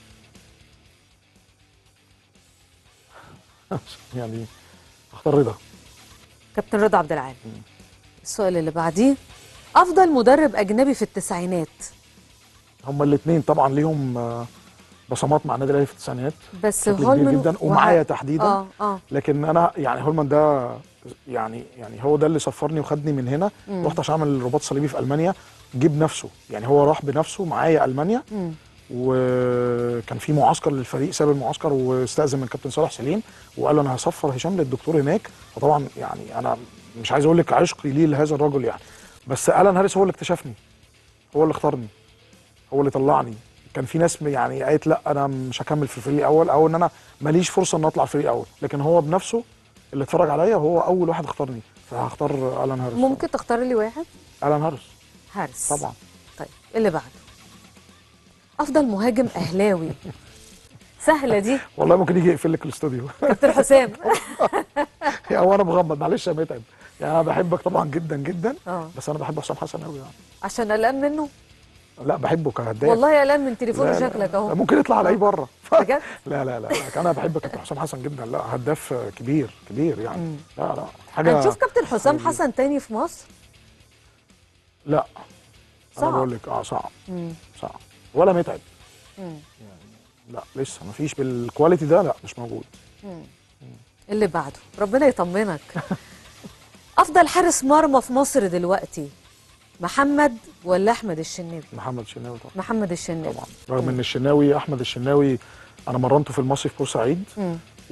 يعني اختار رضا كابتن رضا عبد العال السؤال اللي بعديه افضل مدرب اجنبي في التسعينات هما الاثنين طبعا ليهم آه، بصمات مع النادي الاهلي في التسعينات بس بشكل كبير هولمان جدا وه- ومعايا تحديدا اه اه لكن انا يعني هولمان ده يعني يعني هو ده اللي سفرني وخدني من هنا مم. رحت عشان اعمل رباط صليبي في المانيا جيب نفسه يعني هو راح بنفسه معايا المانيا مم. وكان في معسكر للفريق ساب المعسكر واستاذن من كابتن صالح سليم وقال له انا هسفر هشام للدكتور هناك فطبعا يعني انا مش عايز اقول لك عشقي ليه لهذا الرجل يعني بس الان هاريس هو اللي اكتشفني هو اللي اختارني هو اللي طلعني كان في ناس يعني قالت لا انا مش هكمل في الفريق الاول او ان انا ماليش فرصه ان اطلع الفريق الاول لكن هو بنفسه اللي اتفرج عليا وهو اول واحد اختارني فهختار الان هاريس ممكن تختار لي واحد الان هاريس حارس طبعا طيب اللي بعده افضل مهاجم اهلاوي سهله دي والله ممكن يجي يقفل لك الاستوديو كابتن حسام يعني هو انا مغمض معلش يا متعب يعني انا بحبك طبعا جدا جدا اه بس انا بحب حسام حسن قوي يعني عشان قلقان منه لا بحبه كهداف والله قلقان من تليفوني لا، لا، شكلك لا، اهو ممكن يطلع على اي بره بجد لا لا لا لا، انا بحب كابتن حسام حسن جدا لا هداف كبير كبير يعني مم. لا لا حاجه هنشوف كابتن حسام حسن تاني في مصر لا انا صعب. بقول لك اه صعب مم. صعب ولا متعب مم. لا لسه ما فيش بالكواليتي ده لا مش موجود مم. اللي بعده ربنا يطمنك افضل حارس مرمى في مصر دلوقتي محمد ولا احمد الشناوي محمد شناوي طبعا محمد الشناوي طبعا رغم ان الشناوي احمد الشناوي انا مرنته في المصري في بورسعيد مم.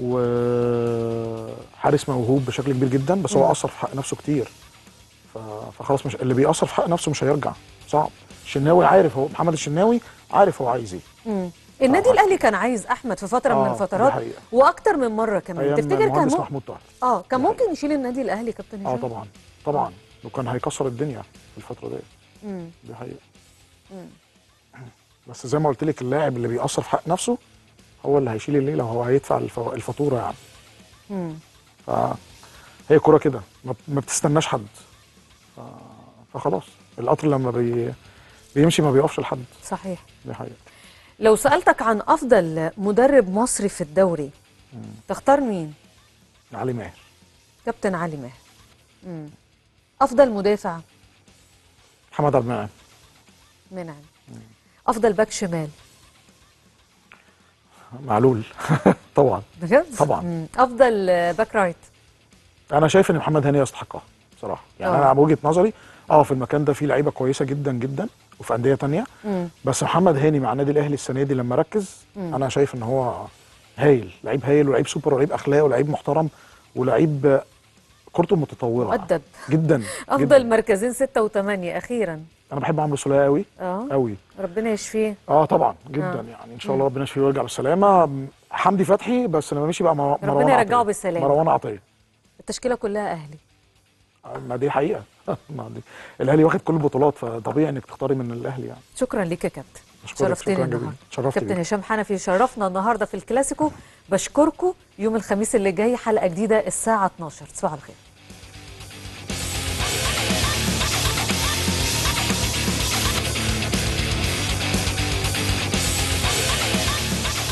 وحارس موهوب بشكل كبير جدا بس مم. هو اثر في حق نفسه كتير ف- فخلاص مش اللي بيأثر في حق نفسه مش هيرجع صعب الشناوي عارف هو محمد الشناوي عارف هو عايز ايه مم. النادي الاهلي كان عايز احمد في فتره من آه، دي الفترات حقيقة. واكتر من مره كمان ايام تفتكر كان المهندس ممكن محمود طاهر اه كان ممكن يشيل النادي الاهلي كابتن اه هشام طبعا طبعا وكان هيكسر الدنيا في الفتره دي مم. دي حقيقه مم. بس زي ما قلت لك اللاعب اللي بيأثر في حق نفسه هو اللي هيشيل الليله هو هيدفع الف- الفاتوره يعني مم. فهي كوره كده ما ما بتستناش حد ف... فخلاص القطر لما بي... بيمشي ما بيقفش لحد صحيح دي حقيقه لو سالتك عن افضل مدرب مصري في الدوري تختار مين علي ماهر كابتن علي ماهر مم. افضل مدافع محمد عبد المنعم منعم افضل باك شمال معلول طبعا بجد طبعا. مم. افضل آه، باك رايت انا شايف ان محمد هاني يستحقها بصراحه يعني آه. انا بوجهه نظري اه في المكان ده فيه لعيبه كويسه جدا جدا وفي انديه تانية مم. بس محمد هاني مع النادي الاهلي السنه دي لما ركز مم. انا شايف ان هو هايل لعيب هايل ولعيب سوبر ولعيب اخلاق ولعيب محترم ولعيب آه، كورته متطوره مؤدب جدا افضل جداً. مركزين ستة وثمانية اخيرا انا بحب عمرو سوليه قوي اه قوي ربنا يشفيه اه طبعا جدا آه. يعني ان شاء الله ربنا يشفيه ويرجع بالسلامه حمدي فتحي بس لما مشي بقى مر- مروان ربنا يرجعه عطية. بالسلامة. مروان عطيه التشكيلة كلها اهلي ما دي حقيقه ما دي الاهلي واخد كل البطولات فطبيعي انك تختاري من الاهلي يعني شكرا ليك يا كابتن أشكرك، شرفتني شكراً النهارده جزيلاً. شرفت كابتن بيك. هشام حنفي شرفنا النهارده في الكلاسيكو بشكركم يوم الخميس اللي جاي حلقه جديده الساعه 12 تصبحوا على خير